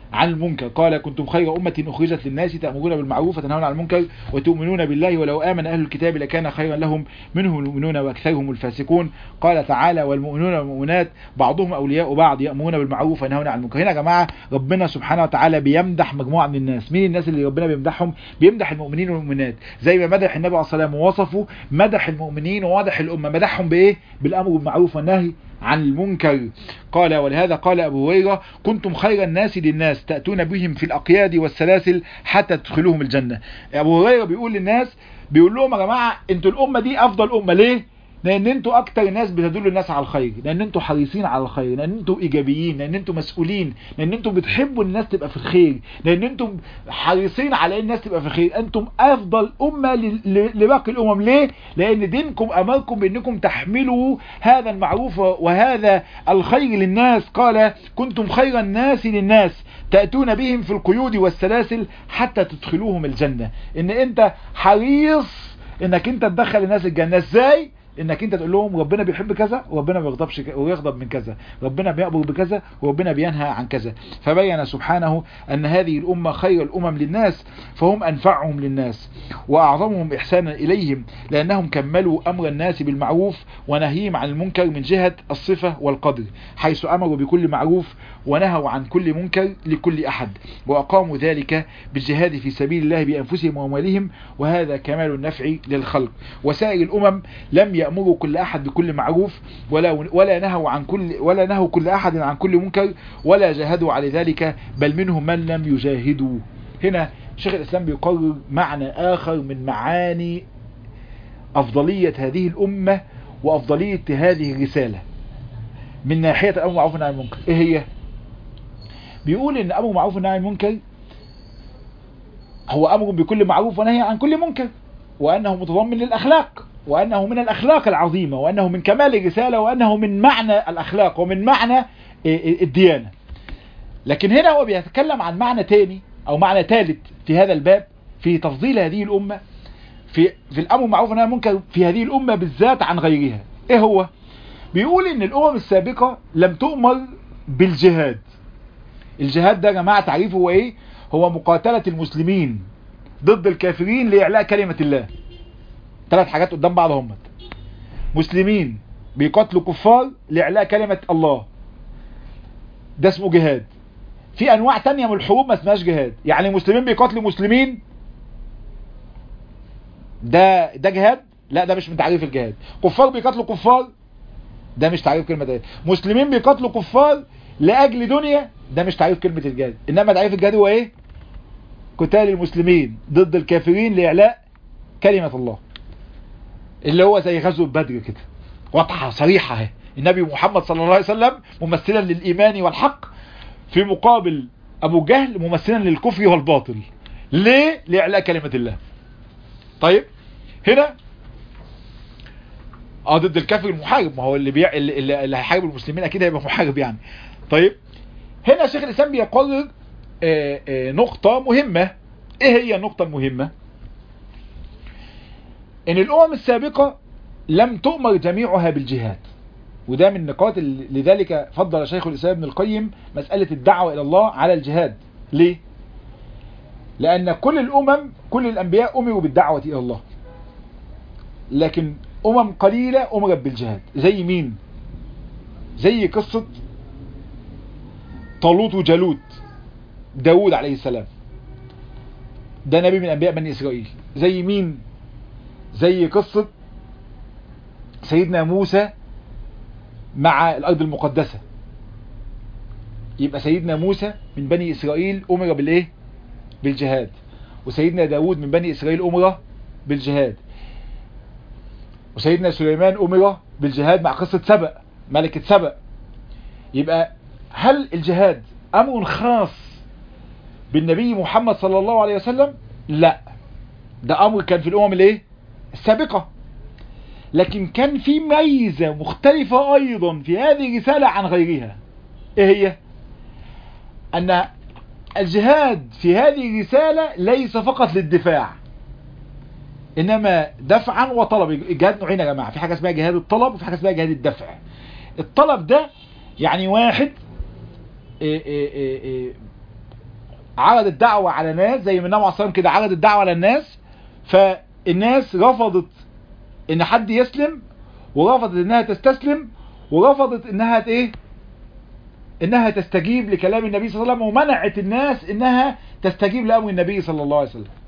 عن المنكر قال كنتم خير أمة أخرجت للناس تأمرون بالمعروف وتنهون عن المنكر وتؤمنون بالله ولو آمن أهل الكتاب لكان خيرا لهم منهم المؤمنون وأكثرهم الفاسقون قال تعالى والمؤمنون والمؤمنات بعضهم أولياء بعض يأمرون بالمعروف وينهون عن المنكر هنا يا جماعة ربنا سبحانه وتعالى بيمدح مجموعة من الناس مين الناس اللي ربنا بيمدحهم بيمدح المؤمنين والمؤمنات زي ما مدح النبي عليه الصلاة والسلام ووصفه مدح المؤمنين ومدح الأمة مدحهم بإيه بالأمر بالمعروف والنهي عن المنكر قال ولهذا قال أبو هريرة كنتم خير الناس للناس تأتون بهم في الأقياد والسلاسل حتى تدخلوهم الجنة أبو هريرة بيقول للناس بيقول لهم يا جماعة انتوا الأمة دي أفضل أمة ليه لان انتوا اكتر ناس بتدلوا الناس على الخير لان انتوا حريصين على الخير لان انتوا ايجابيين لان انتوا مسؤولين لان انتوا بتحبوا الناس تبقى في الخير لان انتم حريصين على ان الناس تبقى في الخير انتم افضل امه لباقي الامم ليه لان دينكم امركم بانكم تحملوا هذا المعروف وهذا الخير للناس قال كنتم خير الناس للناس تأتون بهم في القيود والسلاسل حتى تدخلوهم الجنة ان انت حريص انك انت تدخل الناس الجنة ازاي انك انت تقول لهم ربنا بيحب كذا وربنا ما بيغضبش ويغضب من كذا ربنا بيأمر بكذا وربنا بينهى عن كذا فبين سبحانه ان هذه الامة خير الامم للناس فهم انفعهم للناس واعظمهم احسانا اليهم لانهم كملوا امر الناس بالمعروف ونهيهم عن المنكر من جهة الصفة والقدر حيث امروا بكل معروف ونهوا عن كل منكر لكل احد واقاموا ذلك بالجهاد في سبيل الله بانفسهم واموالهم وهذا كمال النفع للخلق وسائر الامم لم يأمروا كل أحد بكل معروف ولا ولا نهوا عن كل ولا نهوا كل أحد عن كل منكر ولا جاهدوا على ذلك بل منهم من لم يجاهدوا هنا شيخ الإسلام بيقرر معنى آخر من معاني أفضلية هذه الأمة وأفضلية هذه الرسالة من ناحية الأمر معروف والنهي عن المنكر إيه هي؟ بيقول إن أمر معروف والنهي عن المنكر هو أمر بكل معروف ونهي عن كل منكر وأنه متضمن للأخلاق وأنه من الأخلاق العظيمة وأنه من كمال الرسالة وأنه من معنى الأخلاق ومن معنى الديانة لكن هنا هو بيتكلم عن معنى تاني أو معنى ثالث في هذا الباب في تفضيل هذه الأمة في, في الأمر المعروف والنهي عن المنكر في هذه الأمة بالذات عن غيرها إيه هو؟ بيقول إن الأمم السابقة لم تؤمر بالجهاد الجهاد ده يا جماعة تعريفه هو إيه؟ هو مقاتلة المسلمين ضد الكافرين لإعلاء كلمة الله ثلاث حاجات قدام بعض هم مسلمين بيقاتلوا كفار لإعلاء كلمة الله ده اسمه جهاد في انواع تانية من الحروب ما اسمهاش جهاد يعني مسلمين بيقاتلوا مسلمين ده ده جهاد لا ده مش من تعريف الجهاد كفار بيقاتلوا كفار ده مش تعريف كلمة جهاد مسلمين بيقاتلوا كفار لأجل دنيا ده مش تعريف كلمة الجهاد انما تعريف الجهاد هو ايه قتال المسلمين ضد الكافرين لإعلاء كلمة الله اللي هو زي غزوة بدر كده واضحة صريحة اهي النبي محمد صلى الله عليه وسلم ممثلا للإيمان والحق في مقابل أبو جهل ممثلا للكفر والباطل ليه؟ لإعلاء كلمة الله طيب هنا اه ضد الكافر المحارب ما هو اللي بيع اللي, اللي هيحارب المسلمين اكيد هيبقى محارب يعني طيب هنا شيخ الاسلام بيقرر آه آه نقطة مهمة ايه هي النقطة المهمة ان الامم السابقة لم تؤمر جميعها بالجهاد وده من النقاط لذلك فضل شيخ الاسلام ابن القيم مسألة الدعوة الى الله على الجهاد ليه لان كل الامم كل الانبياء امروا بالدعوة الى الله لكن امم قليلة امرت بالجهاد زي مين زي قصة طالوت وجالوت داود عليه السلام ده نبي من انبياء بني اسرائيل زي مين زي قصة سيدنا موسى مع الارض المقدسة يبقى سيدنا موسى من بني اسرائيل امر بالايه بالجهاد وسيدنا داود من بني اسرائيل امر بالجهاد وسيدنا سليمان امر بالجهاد مع قصة سبأ ملكة سبأ يبقى هل الجهاد امر خاص بالنبي محمد صلى الله عليه وسلم لا ده امر كان في الامم الايه السابقة لكن كان في ميزة مختلفة ايضا في هذه الرسالة عن غيرها ايه هي ان الجهاد في هذه الرسالة ليس فقط للدفاع انما دفعا وطلب الجهاد نوعين يا جماعة في حاجة اسمها جهاد الطلب وفي حاجة اسمها جهاد الدفع الطلب ده يعني واحد إيه إيه إيه عرض الدعوة على ناس زي ما النبي عليه الصلاة كده عرض الدعوة على الناس فالناس رفضت ان حد يسلم ورفضت انها تستسلم ورفضت انها ايه انها تستجيب لكلام النبي صلى الله عليه وسلم ومنعت الناس انها تستجيب لامر النبي صلى الله عليه وسلم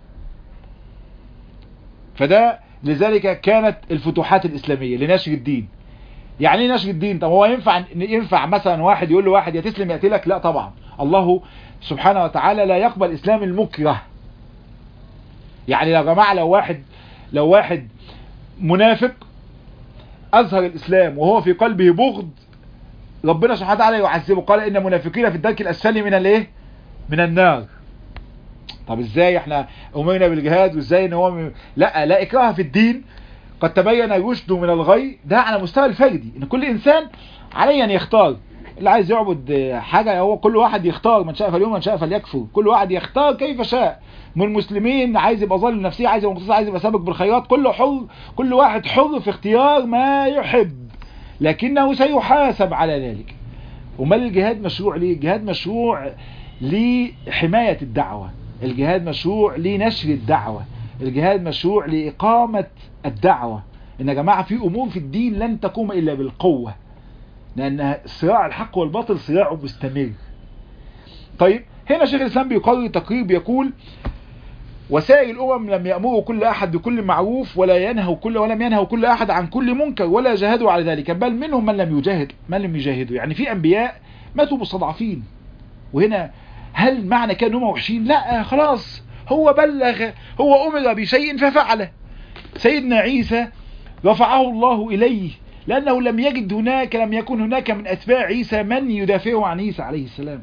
فده لذلك كانت الفتوحات الاسلامية لنشر الدين يعني ايه نشر الدين طب هو ينفع ينفع مثلا واحد يقول له واحد يا تسلم يقتلك لا طبعا الله سبحانه وتعالى لا يقبل اسلام المكره يعني يا جماعه لو واحد لو واحد منافق اظهر الاسلام وهو في قلبه بغض ربنا سبحانه وتعالى يعذبه قال ان منافقين في الدرك الاسفل من الايه من النار طب ازاي احنا امرنا بالجهاد وازاي ان هو م... لا لا اكراه في الدين قد تبين الرشد من الغي ده على مستوى الفردي ان كل انسان عليه ان يختار اللي عايز يعبد حاجة هو كل واحد يختار من شاء فاليوم من شاء فليكفر كل واحد يختار كيف شاء من المسلمين عايز يبقى ظالم نفسيه عايز يبقى مقتصد عايز يبقى سابق بالخيرات كله حر كل واحد حر في اختيار ما يحب لكنه سيحاسب على ذلك ومال الجهاد مشروع ليه الجهاد مشروع لحماية الدعوة الجهاد مشروع لنشر الدعوة الجهاد مشروع لإقامة الدعوة إن يا جماعة في أمور في الدين لن تقوم إلا بالقوة لأن صراع الحق والباطل صراع مستمر طيب هنا شيخ الإسلام بيقرر تقرير بيقول وسائر الأمم لم يأمروا كل أحد بكل معروف ولا ينهوا كل ولم ينهوا كل أحد عن كل منكر ولا جاهدوا على ذلك بل منهم من لم يجاهد من لم يجاهدوا يعني في أنبياء ماتوا مستضعفين وهنا هل معنى كان هم وحشين لا خلاص هو بلغ هو أمر بشيء ففعله سيدنا عيسى رفعه الله إليه لأنه لم يجد هناك لم يكن هناك من أتباع عيسى من يدافعه عن عيسى عليه السلام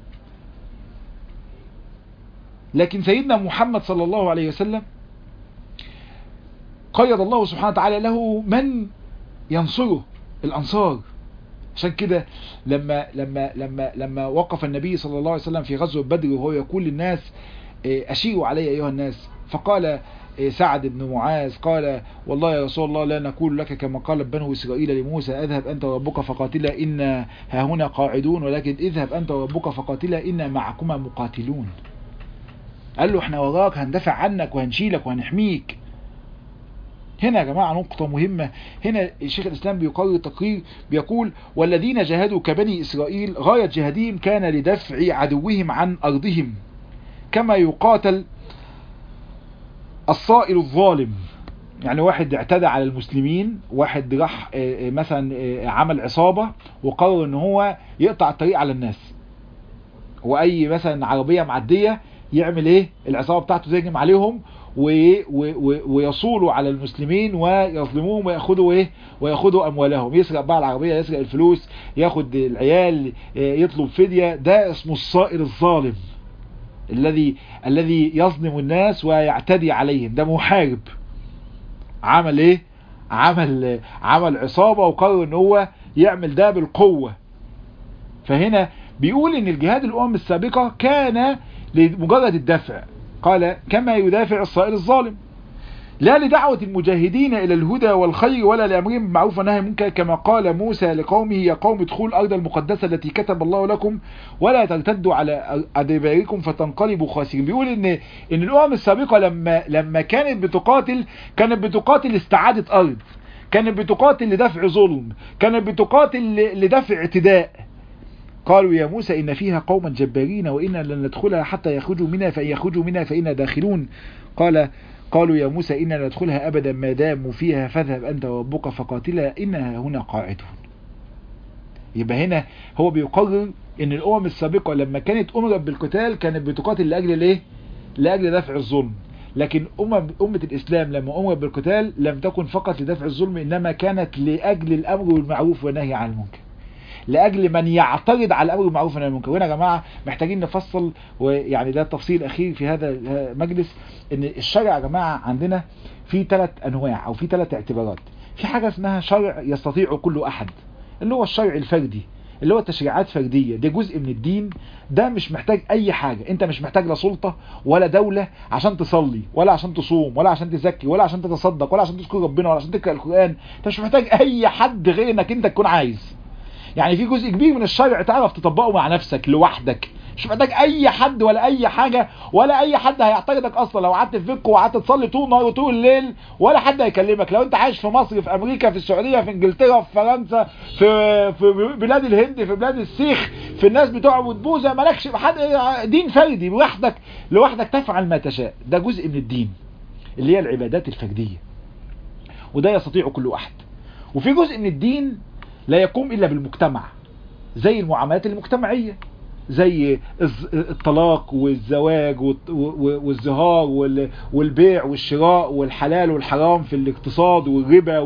لكن سيدنا محمد صلى الله عليه وسلم قيد الله سبحانه وتعالى له من ينصره الأنصار عشان كده لما لما لما لما وقف النبي صلى الله عليه وسلم في غزوة بدر وهو يقول للناس أشيروا علي أيها الناس فقال سعد بن معاذ قال والله يا رسول الله لا نقول لك كما قال بنو إسرائيل لموسى اذهب أنت وربك فقاتلا إنا هاهنا قاعدون ولكن اذهب أنت وربك فقاتلا إنا معكما مقاتلون قال له احنا وراك هندافع عنك وهنشيلك وهنحميك هنا يا جماعة نقطة مهمة هنا الشيخ الإسلام بيقرر تقرير بيقول والذين جاهدوا كبني إسرائيل غاية جهادهم كان لدفع عدوهم عن أرضهم كما يقاتل الصائل الظالم يعني واحد اعتدى على المسلمين واحد راح مثلا عمل عصابة وقرر ان هو يقطع الطريق على الناس واي مثلا عربية معدية يعمل ايه العصابة بتاعته تهجم عليهم ويصولوا على المسلمين ويظلموهم وياخدوا ايه وياخدوا اموالهم يسرق بقى العربية يسرق الفلوس ياخد العيال يطلب فدية ده اسمه الصائل الظالم الذي الذي يظلم الناس ويعتدي عليهم ده محارب عمل ايه عمل عمل عصابة وقرر ان هو يعمل ده بالقوة فهنا بيقول ان الجهاد الامم السابقة كان لمجرد الدفع قال كما يدافع الصائل الظالم لا لدعوة المجاهدين إلى الهدى والخير ولا لأمرهم بالمعروف والنهي منكر كما قال موسى لقومه يا قوم ادخلوا الأرض المقدسة التي كتب الله لكم ولا ترتدوا على أدباركم فتنقلبوا خاسرين بيقول إن إن الأمم السابقة لما لما كانت بتقاتل كانت بتقاتل استعادة أرض كانت بتقاتل لدفع ظلم كانت بتقاتل لدفع اعتداء قالوا يا موسى إن فيها قوما جبارين وإنا لن ندخلها حتى يخرجوا منها فإن يخرجوا منها فإنا داخلون قال قالوا يا موسى إنا ندخلها أبدا ما داموا فيها فاذهب أنت وربك فقاتلا إنها هنا قاعدون يبقى هنا هو بيقرر ان الامم السابقة لما كانت امرت بالقتال كانت بتقاتل لاجل الايه لاجل دفع الظلم لكن أمم أمة الإسلام لما أمرت بالقتال لم تكن فقط لدفع الظلم إنما كانت لأجل الأمر بالمعروف والنهي عن المنكر لاجل من يعترض على الامر بالمعروف والنهي عن المنكر وهنا يا جماعه محتاجين نفصل ويعني ده التفصيل الاخير في هذا المجلس ان الشرع يا جماعه عندنا في ثلاث انواع او في ثلاث اعتبارات في حاجه اسمها شرع يستطيع كل احد اللي هو الشرع الفردي اللي هو تشريعات فردية ده جزء من الدين ده مش محتاج اي حاجة انت مش محتاج لا سلطة ولا دولة عشان تصلي ولا عشان تصوم ولا عشان تزكي ولا عشان تتصدق ولا عشان تذكر ربنا ولا عشان تقرأ القرآن انت مش محتاج اي حد غير انك انت تكون عايز يعني في جزء كبير من الشرع تعرف تطبقه مع نفسك لوحدك مش محتاج اي حد ولا اي حاجة ولا اي حد هيعتقدك اصلا لو قعدت في بيتك وقعدت تصلي طول النهار وطول الليل ولا حد هيكلمك لو انت عايش في مصر في امريكا في السعودية في انجلترا في فرنسا في في بلاد الهند في بلاد السيخ في الناس بتعبد بوذا مالكش حد دين فردي لوحدك لوحدك تفعل ما تشاء ده جزء من الدين اللي هي العبادات الفردية وده يستطيع كل واحد وفي جزء من الدين لا يقوم إلا بالمجتمع زي المعاملات المجتمعية زي الطلاق والزواج والزهار والبيع والشراء والحلال والحرام في الاقتصاد والربا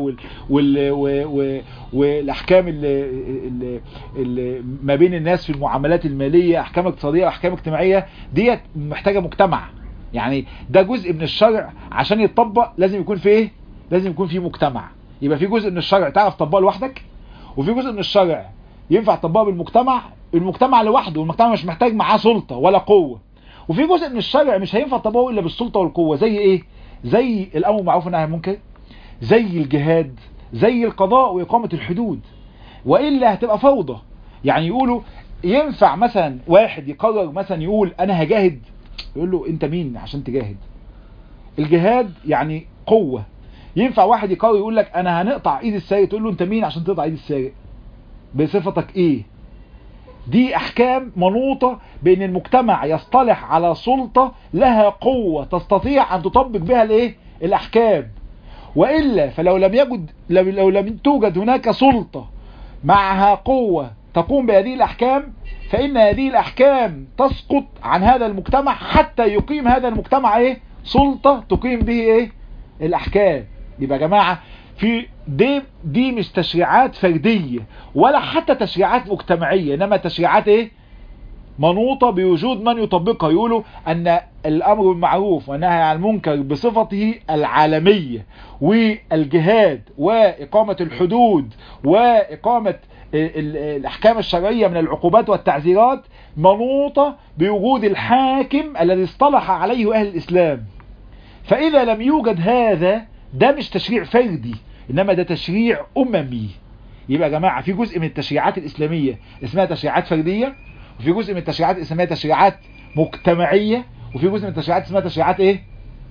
والاحكام اللي, اللي ما بين الناس في المعاملات المالية احكام اقتصادية واحكام اجتماعية ديت محتاجة مجتمع يعني ده جزء من الشرع عشان يتطبق لازم يكون في ايه لازم يكون في مجتمع يبقى في جزء من الشرع تعرف تطبقه لوحدك وفي جزء من الشرع ينفع تطبقه بالمجتمع المجتمع لوحده والمجتمع مش محتاج معاه سلطة ولا قوة وفي جزء من الشرع مش هينفع تطبقه الا بالسلطة والقوة زي ايه زي الامر بالمعروف والنهي عن المنكر زي الجهاد زي القضاء واقامة الحدود والا هتبقى فوضى يعني يقولوا ينفع مثلا واحد يقرر مثلا يقول انا هجاهد يقول له انت مين عشان تجاهد الجهاد يعني قوة ينفع واحد يقرر يقول لك انا هنقطع ايد السارق تقول له انت مين عشان تقطع ايد السارق بصفتك ايه دي احكام منوطة بان المجتمع يصطلح على سلطة لها قوة تستطيع ان تطبق بها الايه الاحكام وإلا فلو لم يجد لو لم توجد هناك سلطة معها قوة تقوم بهذه الأحكام فإن هذه الأحكام تسقط عن هذا المجتمع حتى يقيم هذا المجتمع إيه سلطة تقيم به إيه الأحكام يبقى يا جماعة في دي دي مش تشريعات فردية ولا حتى تشريعات مجتمعية إنما تشريعات إيه منوطة بوجود من يطبقها يقولوا أن الأمر بالمعروف والنهي عن المنكر بصفته العالمية والجهاد وإقامة الحدود وإقامة الأحكام الشرعية من العقوبات والتعزيرات منوطة بوجود الحاكم الذي اصطلح عليه أهل الإسلام فإذا لم يوجد هذا ده مش تشريع فردي إنما ده تشريع أممي يبقى يا جماعة في جزء من التشريعات الإسلامية اسمها تشريعات فردية وفي جزء من التشريعات اسمها تشريعات مجتمعية وفي جزء من التشريعات اسمها تشريعات ايه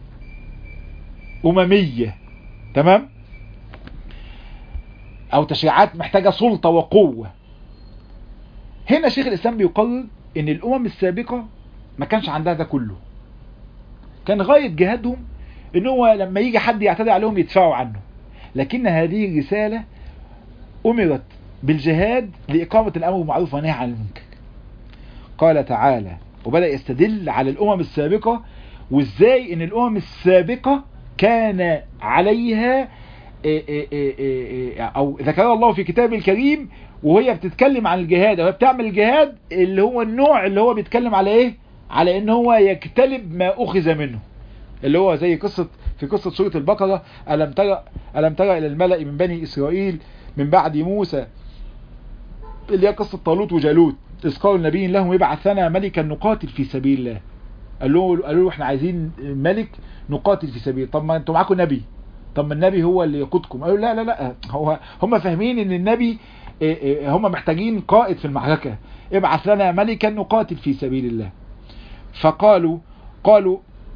أممية تمام او تشريعات محتاجة سلطة وقوة هنا شيخ الاسلام بيقرر ان الامم السابقة ما كانش عندها ده كله كان غاية جهادهم ان هو لما يجي حد يعتدي عليهم يدفعوا عنه لكن هذه الرسالة امرت بالجهاد لإقامة الأمر بالمعروف والنهي عن المنكر قال تعالى وبدأ يستدل على الأمم السابقة وإزاي إن الأمم السابقة كان عليها أو ذكر الله في كتابه الكريم وهي بتتكلم عن الجهاد وهي بتعمل الجهاد اللي هو النوع اللي هو بيتكلم على إيه على إن هو يجتلب ما أخذ منه اللي هو زي قصة في قصة سورة البقرة ألم ترى ألم ترى إلى الملأ من بني إسرائيل من بعد موسى اللي هي قصة طالوت وجالوت إذ قالوا النبي لهم ابعث لنا ملكا نقاتل في سبيل الله قال له قالوا له احنا عايزين ملك نقاتل في سبيل طب ما انتوا معاكم نبي طب ما النبي هو اللي يقودكم قالوا لا لا لا هو هم فاهمين ان النبي هم محتاجين قائد في المعركة ابعث لنا ملكا نقاتل في سبيل الله فقالوا قالوا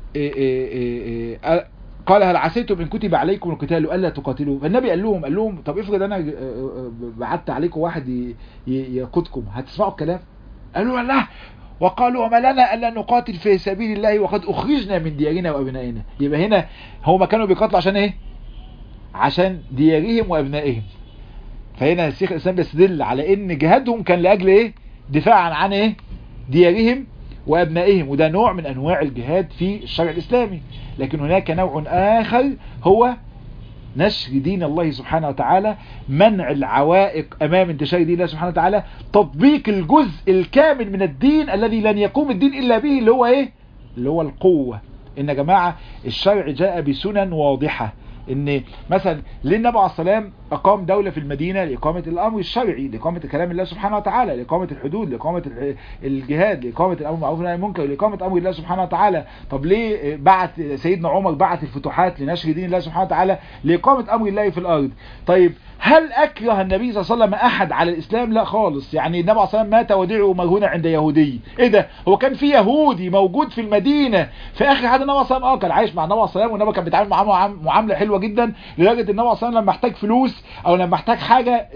قال هل عسيتم ان كتب عليكم القتال الا تقاتلوا فالنبي قال لهم قال لهم طب افرض انا بعت عليكم واحد يقودكم هتسمعوا الكلام قالوا لا وقالوا وما لنا الا نقاتل في سبيل الله وقد اخرجنا من ديارنا وابنائنا يبقى هنا هما كانوا بيقاتلوا عشان ايه عشان ديارهم وابنائهم فهنا الشيخ الاسلام بيستدل على ان جهادهم كان لاجل ايه دفاعا عن ايه ديارهم وابنائهم وده نوع من انواع الجهاد في الشرع الاسلامي لكن هناك نوع اخر هو نشر دين الله سبحانه وتعالى منع العوائق امام انتشار دين الله سبحانه وتعالى تطبيق الجزء الكامل من الدين الذي لن يقوم الدين الا به اللي هو ايه اللي هو القوة ان يا جماعة الشرع جاء بسنن واضحة ان مثلا ليه النبي عليه السلام اقام دولة في المدينة لاقامة الامر الشرعي لاقامة كلام الله سبحانه وتعالى لاقامة الحدود لاقامة الجهاد لاقامة الامر بالمعروف والنهي عن المنكر لاقامة امر الله سبحانه وتعالى طب ليه بعت سيدنا عمر بعت الفتوحات لنشر دين الله سبحانه وتعالى لاقامة امر الله في الارض طيب هل اكره النبي صلى الله عليه وسلم احد على الاسلام لا خالص يعني النبي صلى الله عليه وسلم مات وديعه مرهونا عند يهودي ايه ده هو كان في يهودي موجود في المدينه في اخر حد النبي صلى الله عليه وسلم اه كان عايش مع النبي صلى الله عليه وسلم والنبي كان بيتعامل معاه معامله حلوه جدا لدرجه النبي صلى الله عليه وسلم لما احتاج فلوس او لما احتاج حاجه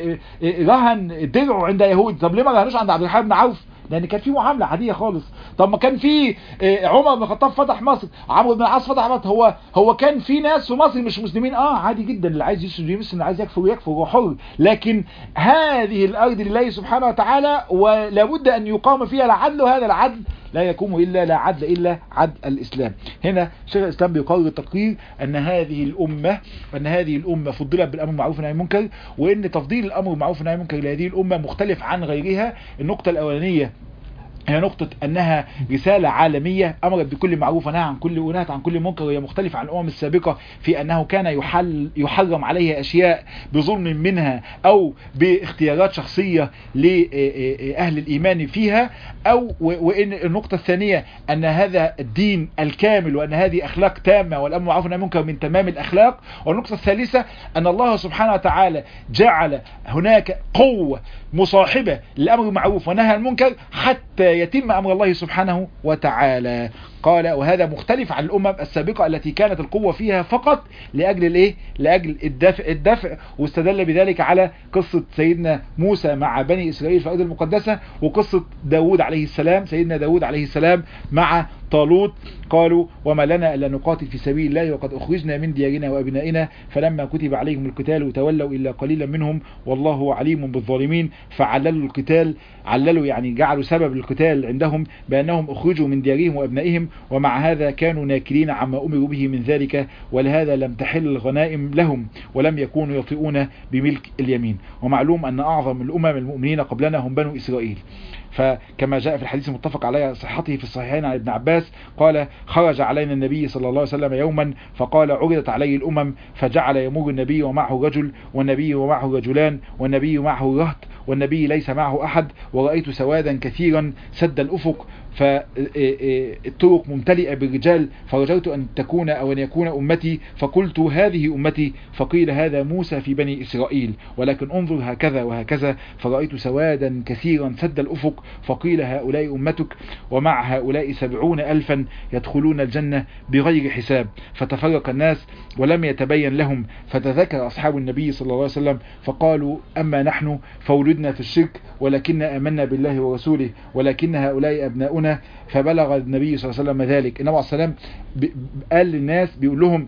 رهن درعه عند يهودي طب ليه ما رهنوش عند عبد الرحمن بن عوف لان كان في معامله عاديه خالص طب ما كان في عمر بن الخطاب فتح مصر عمرو بن العاص فتح مصر هو هو كان في ناس في مصر مش مسلمين اه عادي جدا اللي عايز يسلم يسلم اللي عايز يكفر يكفر هو حر لكن هذه الارض لله سبحانه وتعالى ولابد ان يقام فيها العدل وهذا العدل لا يقوم إلا لا عدل إلا عدل الإسلام هنا شيخ الإسلام بيقرر تقرير أن هذه الأمة أن هذه الأمة فضلت بالأمر بالمعروف والنهي عن المنكر وأن تفضيل الأمر بالمعروف والنهي عن المنكر لهذه الأمة مختلف عن غيرها النقطة الأولانية هي نقطة أنها رسالة عالمية أمرت بكل معروف ونهى عن كل ونهت عن كل منكر وهي مختلفة عن الأمم السابقة في أنه كان يحل يحرم عليها أشياء بظلم منها أو باختيارات شخصية لأهل الإيمان فيها أو وإن النقطة الثانية أن هذا الدين الكامل وأن هذه أخلاق تامة والأمر معروف والنهي عن المنكر من تمام الأخلاق والنقطة الثالثة أن الله سبحانه وتعالى جعل هناك قوة مصاحبة للأمر بالمعروف والنهي عن المنكر حتى يتم أمر الله سبحانه وتعالى قال وهذا مختلف عن الأمم السابقة التي كانت القوة فيها فقط لأجل الإيه؟ لأجل الدفع, الدفع واستدل بذلك على قصة سيدنا موسى مع بني إسرائيل في الأرض المقدسة وقصة داود عليه السلام سيدنا داود عليه السلام مع طالوت قالوا وما لنا الا نقاتل في سبيل الله وقد اخرجنا من ديارنا وابنائنا فلما كتب عليهم القتال تولوا الا قليلا منهم والله عليم بالظالمين فعللوا القتال عللوا يعني جعلوا سبب القتال عندهم بانهم اخرجوا من ديارهم وابنائهم ومع هذا كانوا ناكلين عما امروا به من ذلك ولهذا لم تحل الغنائم لهم ولم يكونوا يطيئون بملك اليمين ومعلوم ان اعظم الامم المؤمنين قبلنا هم بنو اسرائيل فكما جاء في الحديث المتفق على صحته في الصحيحين عن ابن عباس قال خرج علينا النبي صلى الله عليه وسلم يوما فقال عرضت علي الأمم فجعل يمر النبي ومعه رجل والنبي ومعه رجلان والنبي معه رهط والنبي ليس معه أحد ورأيت سوادا كثيرا سد الأفق فالطرق ممتلئة بالرجال فرجوت أن تكون أو أن يكون أمتي فقلت هذه أمتي فقيل هذا موسى في بني إسرائيل ولكن انظر هكذا وهكذا فرأيت سوادا كثيرا سد الأفق فقيل هؤلاء أمتك ومع هؤلاء سبعون ألفا يدخلون الجنة بغير حساب فتفرق الناس ولم يتبين لهم فتذكر أصحاب النبي صلى الله عليه وسلم فقالوا أما نحن فولدنا في الشرك ولكن آمنا بالله ورسوله ولكن هؤلاء أبناؤنا فبلغ النبي صلى الله عليه وسلم ذلك النبي عليه السلام قال للناس بيقول لهم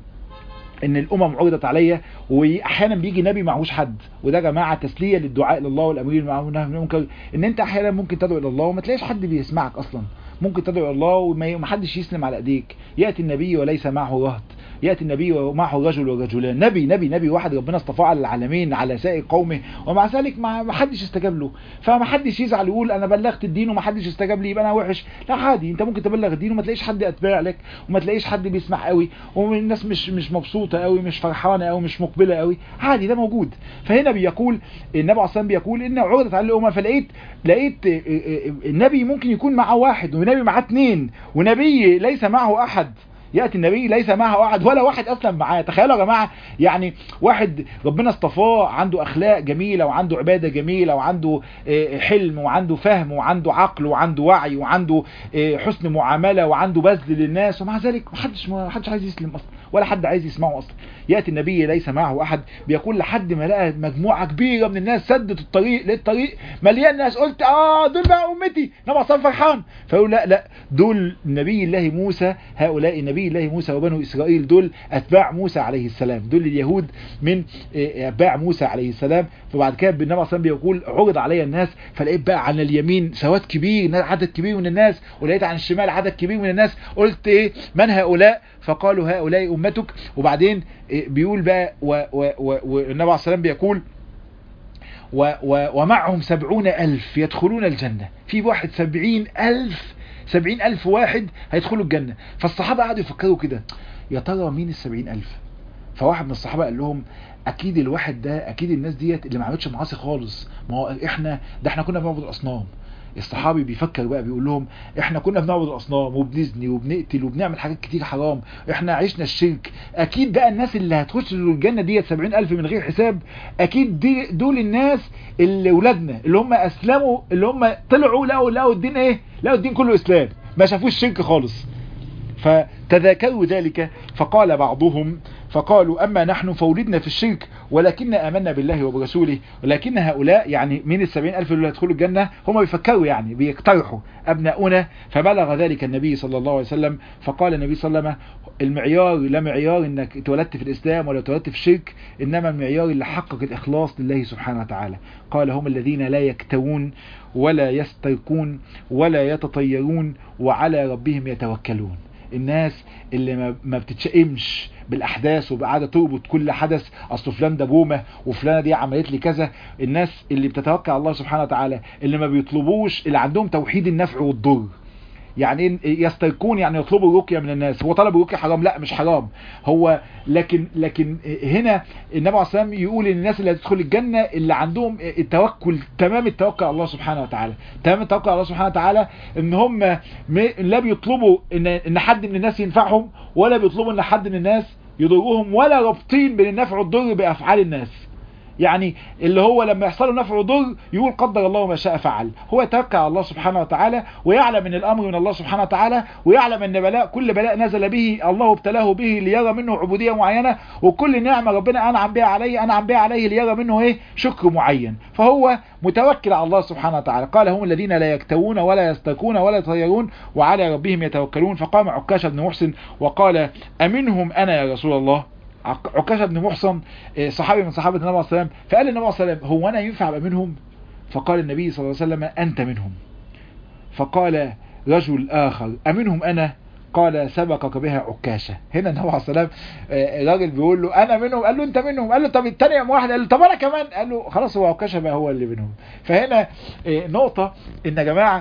ان الامم عرضت عليا واحيانا بيجي نبي معهوش حد وده يا جماعه تسليه للدعاء لله والامر بالمعروف والنهي عن المنكر ان انت احيانا ممكن تدعو الى الله وما تلاقيش حد بيسمعك اصلا ممكن تدعو الى الله وما حدش يسلم على ايديك ياتي النبي وليس معه رهط يأتي النبي ومعه رجل ورجلان نبي نبي نبي واحد ربنا اصطفاه على العالمين على سائر قومه ومع ذلك ما حدش استجاب له فما حدش يزعل يقول انا بلغت الدين وما حدش استجاب لي يبقى انا وحش لا عادي انت ممكن تبلغ الدين وما تلاقيش حد اتباع لك وما تلاقيش حد بيسمع قوي والناس مش مش مبسوطه قوي مش فرحانه قوي مش مقبله قوي عادي ده موجود فهنا بيقول النبي عليه الصلاه بيقول ان عرضت على الامم فلقيت لقيت النبي ممكن يكون معه واحد ونبي معاه اثنين ونبي ليس معه احد يأتي النبي ليس معه أحد ولا واحد أصلا معاه تخيلوا يا جماعة يعني واحد ربنا اصطفاه عنده أخلاق جميلة وعنده عبادة جميلة وعنده حلم وعنده فهم وعنده عقل وعنده وعي وعنده حسن معاملة وعنده بذل للناس ومع ذلك محدش محدش عايز يسلم أصلا ولا حد عايز يسمعه أصلا يأتي النبي ليس معه أحد بيقول لحد ما لقى مجموعة كبيرة من الناس سدت الطريق للطريق مليان ناس قلت آه دول بقى أمتي نبع صار فرحان فيقول لا لا دول نبي الله موسى هؤلاء نبي الله موسى وبنو إسرائيل دول أتباع موسى عليه السلام دول اليهود من أتباع موسى عليه السلام فبعد كده النبي صلى الله عليه وسلم بيقول عرض علي الناس فلقيت بقى على اليمين سواد كبير عدد كبير من الناس ولقيت عن الشمال عدد كبير من الناس قلت ايه من هؤلاء فقالوا هؤلاء أمتك وبعدين بيقول بقى والنبي عليه السلام بيقول و و ومعهم سبعون ألف يدخلون الجنة في واحد سبعين ألف سبعين ألف واحد هيدخلوا الجنة فالصحابة قعدوا يفكروا كده يا ترى مين السبعين ألف فواحد من الصحابه قال لهم اكيد الواحد ده اكيد الناس ديت اللي ما عملتش معاصي خالص ما هو احنا ده احنا كنا بنعبد الاصنام الصحابي بيفكر بقى بيقول لهم احنا كنا بنعبد الاصنام وبنزني وبنقتل وبنعمل حاجات كتير حرام احنا عشنا الشرك اكيد بقى الناس اللي هتخش الجنه ديت 70000 من غير حساب اكيد دي دول الناس اللي ولادنا اللي هم اسلموا اللي هم طلعوا لقوا لقوا الدين ايه لقوا الدين كله اسلام ما شافوش شرك خالص فتذاكروا ذلك فقال بعضهم فقالوا أما نحن فولدنا في الشرك ولكن آمنا بالله وبرسوله ولكن هؤلاء يعني من السبعين ألف اللي يدخلوا الجنة هم بيفكروا يعني بيقترحوا أبناؤنا فبلغ ذلك النبي صلى الله عليه وسلم فقال النبي صلى الله عليه وسلم المعيار لا معيار انك اتولدت في الاسلام ولا اتولدت في الشرك انما المعيار اللي حقق الاخلاص لله سبحانه وتعالى قال هم الذين لا يكتوون ولا يستيقون ولا يتطيرون وعلى ربهم يتوكلون الناس اللي ما, ما بتتشائمش بالاحداث وبقاعده تربط كل حدث اصل فلان ده بومه وفلانه دي عملت لي كذا الناس اللي بتتوكل على الله سبحانه وتعالى اللي ما بيطلبوش اللي عندهم توحيد النفع والضر يعني يستيقون يعني يطلبوا الرقيه من الناس هو طلب الرقيه حرام لا مش حرام هو لكن لكن هنا النبي عليه الصلاه يقول ان الناس اللي هتدخل الجنه اللي عندهم التوكل تمام التوكل على الله سبحانه وتعالى تمام التوكل على الله سبحانه وتعالى ان هم لا بيطلبوا ان ان حد من الناس ينفعهم ولا بيطلبوا ان حد من الناس يضرهم ولا رابطين بين النفع والضر بافعال الناس يعني اللي هو لما يحصل له نفع وضر يقول قدر الله ما شاء فعل هو يتوكل على الله سبحانه وتعالى ويعلم ان الامر من الله سبحانه وتعالى ويعلم ان بلاء كل بلاء نزل به الله ابتلاه به ليرى منه عبوديه معينه وكل نعمه ربنا انعم بها عليه انعم بها عليه ليرى منه ايه شكر معين فهو متوكل على الله سبحانه وتعالى قال هم الذين لا يكتوون ولا يستكون ولا يطيرون وعلى ربهم يتوكلون فقام عكاشه بن محسن وقال امنهم انا يا رسول الله عكاشة بن محصن صحابي من صحابة النبي عليه الصلاة والسلام فقال النبي عليه الصلاة والسلام هو أنا ينفع أبقى منهم فقال النبي صلى الله عليه وسلم أنت منهم فقال رجل آخر أمنهم أنا قال سبقك بها عكاشة هنا النبي عليه الصلاة والسلام الراجل بيقول له أنا منهم قال له أنت منهم قال له طب التاني يوم واحد قال له طب أنا كمان قال له خلاص هو عكاشة بقى هو اللي منهم فهنا نقطة إن يا جماعة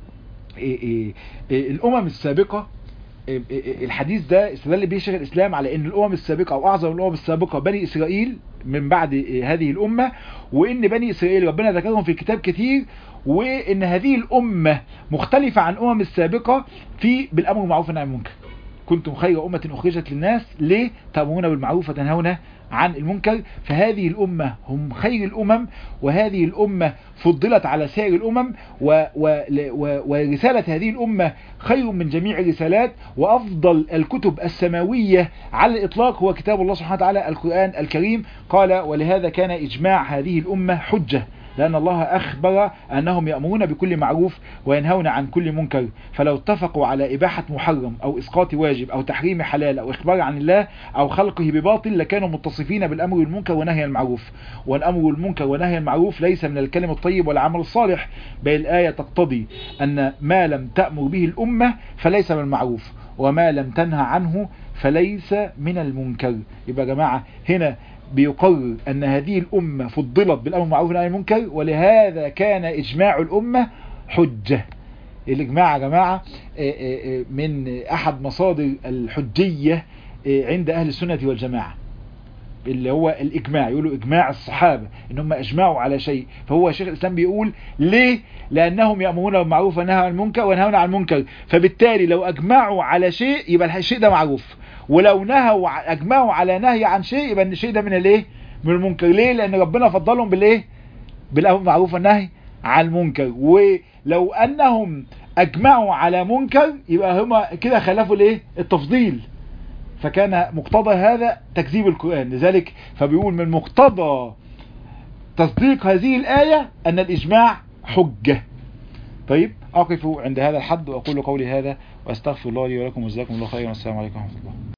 الأمم السابقة الحديث ده استدل به شيخ الاسلام على ان الامم السابقه او اعظم الامم السابقه بني اسرائيل من بعد هذه الامه وان بني اسرائيل ربنا ذكرهم في الكتاب كتير وان هذه الامه مختلفه عن الامم السابقه في بالامر بالمعروف والنهي عن المنكر كنتم خير امه اخرجت للناس ليه تامرون بالمعروف وتنهون عن المنكر فهذه الأمة هم خير الأمم وهذه الأمة فضلت على سائر الأمم و و و ورسالة هذه الأمة خير من جميع الرسالات وأفضل الكتب السماوية على الإطلاق هو كتاب الله سبحانه وتعالى القرآن الكريم قال ولهذا كان إجماع هذه الأمة حجة لأن الله أخبر أنهم يأمرون بكل معروف وينهون عن كل منكر فلو اتفقوا على إباحة محرم أو إسقاط واجب أو تحريم حلال أو إخبار عن الله أو خلقه بباطل لكانوا متصفين بالأمر المنكر ونهي المعروف والأمر المنكر ونهي المعروف ليس من الكلم الطيب والعمل الصالح بل الآية تقتضي أن ما لم تأمر به الأمة فليس من المعروف وما لم تنهى عنه فليس من المنكر يبقى يا جماعة هنا بيقرر أن هذه الأمة فضلت بالأمر المعروف والنهي عن المنكر ولهذا كان إجماع الأمة حجة الإجماع يا جماعة من أحد مصادر الحجية عند أهل السنة والجماعة اللي هو الإجماع يقولوا إجماع الصحابة إن هم أجمعوا على شيء فهو شيخ الإسلام بيقول ليه لأنهم يأمرون بالمعروف وينهون عن المنكر وينهون عن المنكر فبالتالي لو أجمعوا على شيء يبقى الشيء ده معروف ولو نهوا اجمعوا على نهي عن شيء يبقى الشيء ده من الايه من المنكر ليه لان ربنا فضلهم بالايه بالامر بالمعروف والنهي عن المنكر ولو انهم اجمعوا على منكر يبقى هما كده خلفوا الايه التفضيل فكان مقتضى هذا تكذيب القرآن لذلك فبيقول من مقتضى تصديق هذه الآية أن الإجماع حجة طيب أقف عند هذا الحد وأقول قولي هذا وأستغفر الله لي ولكم وجزاكم الله خيرا والسلام عليكم ورحمة الله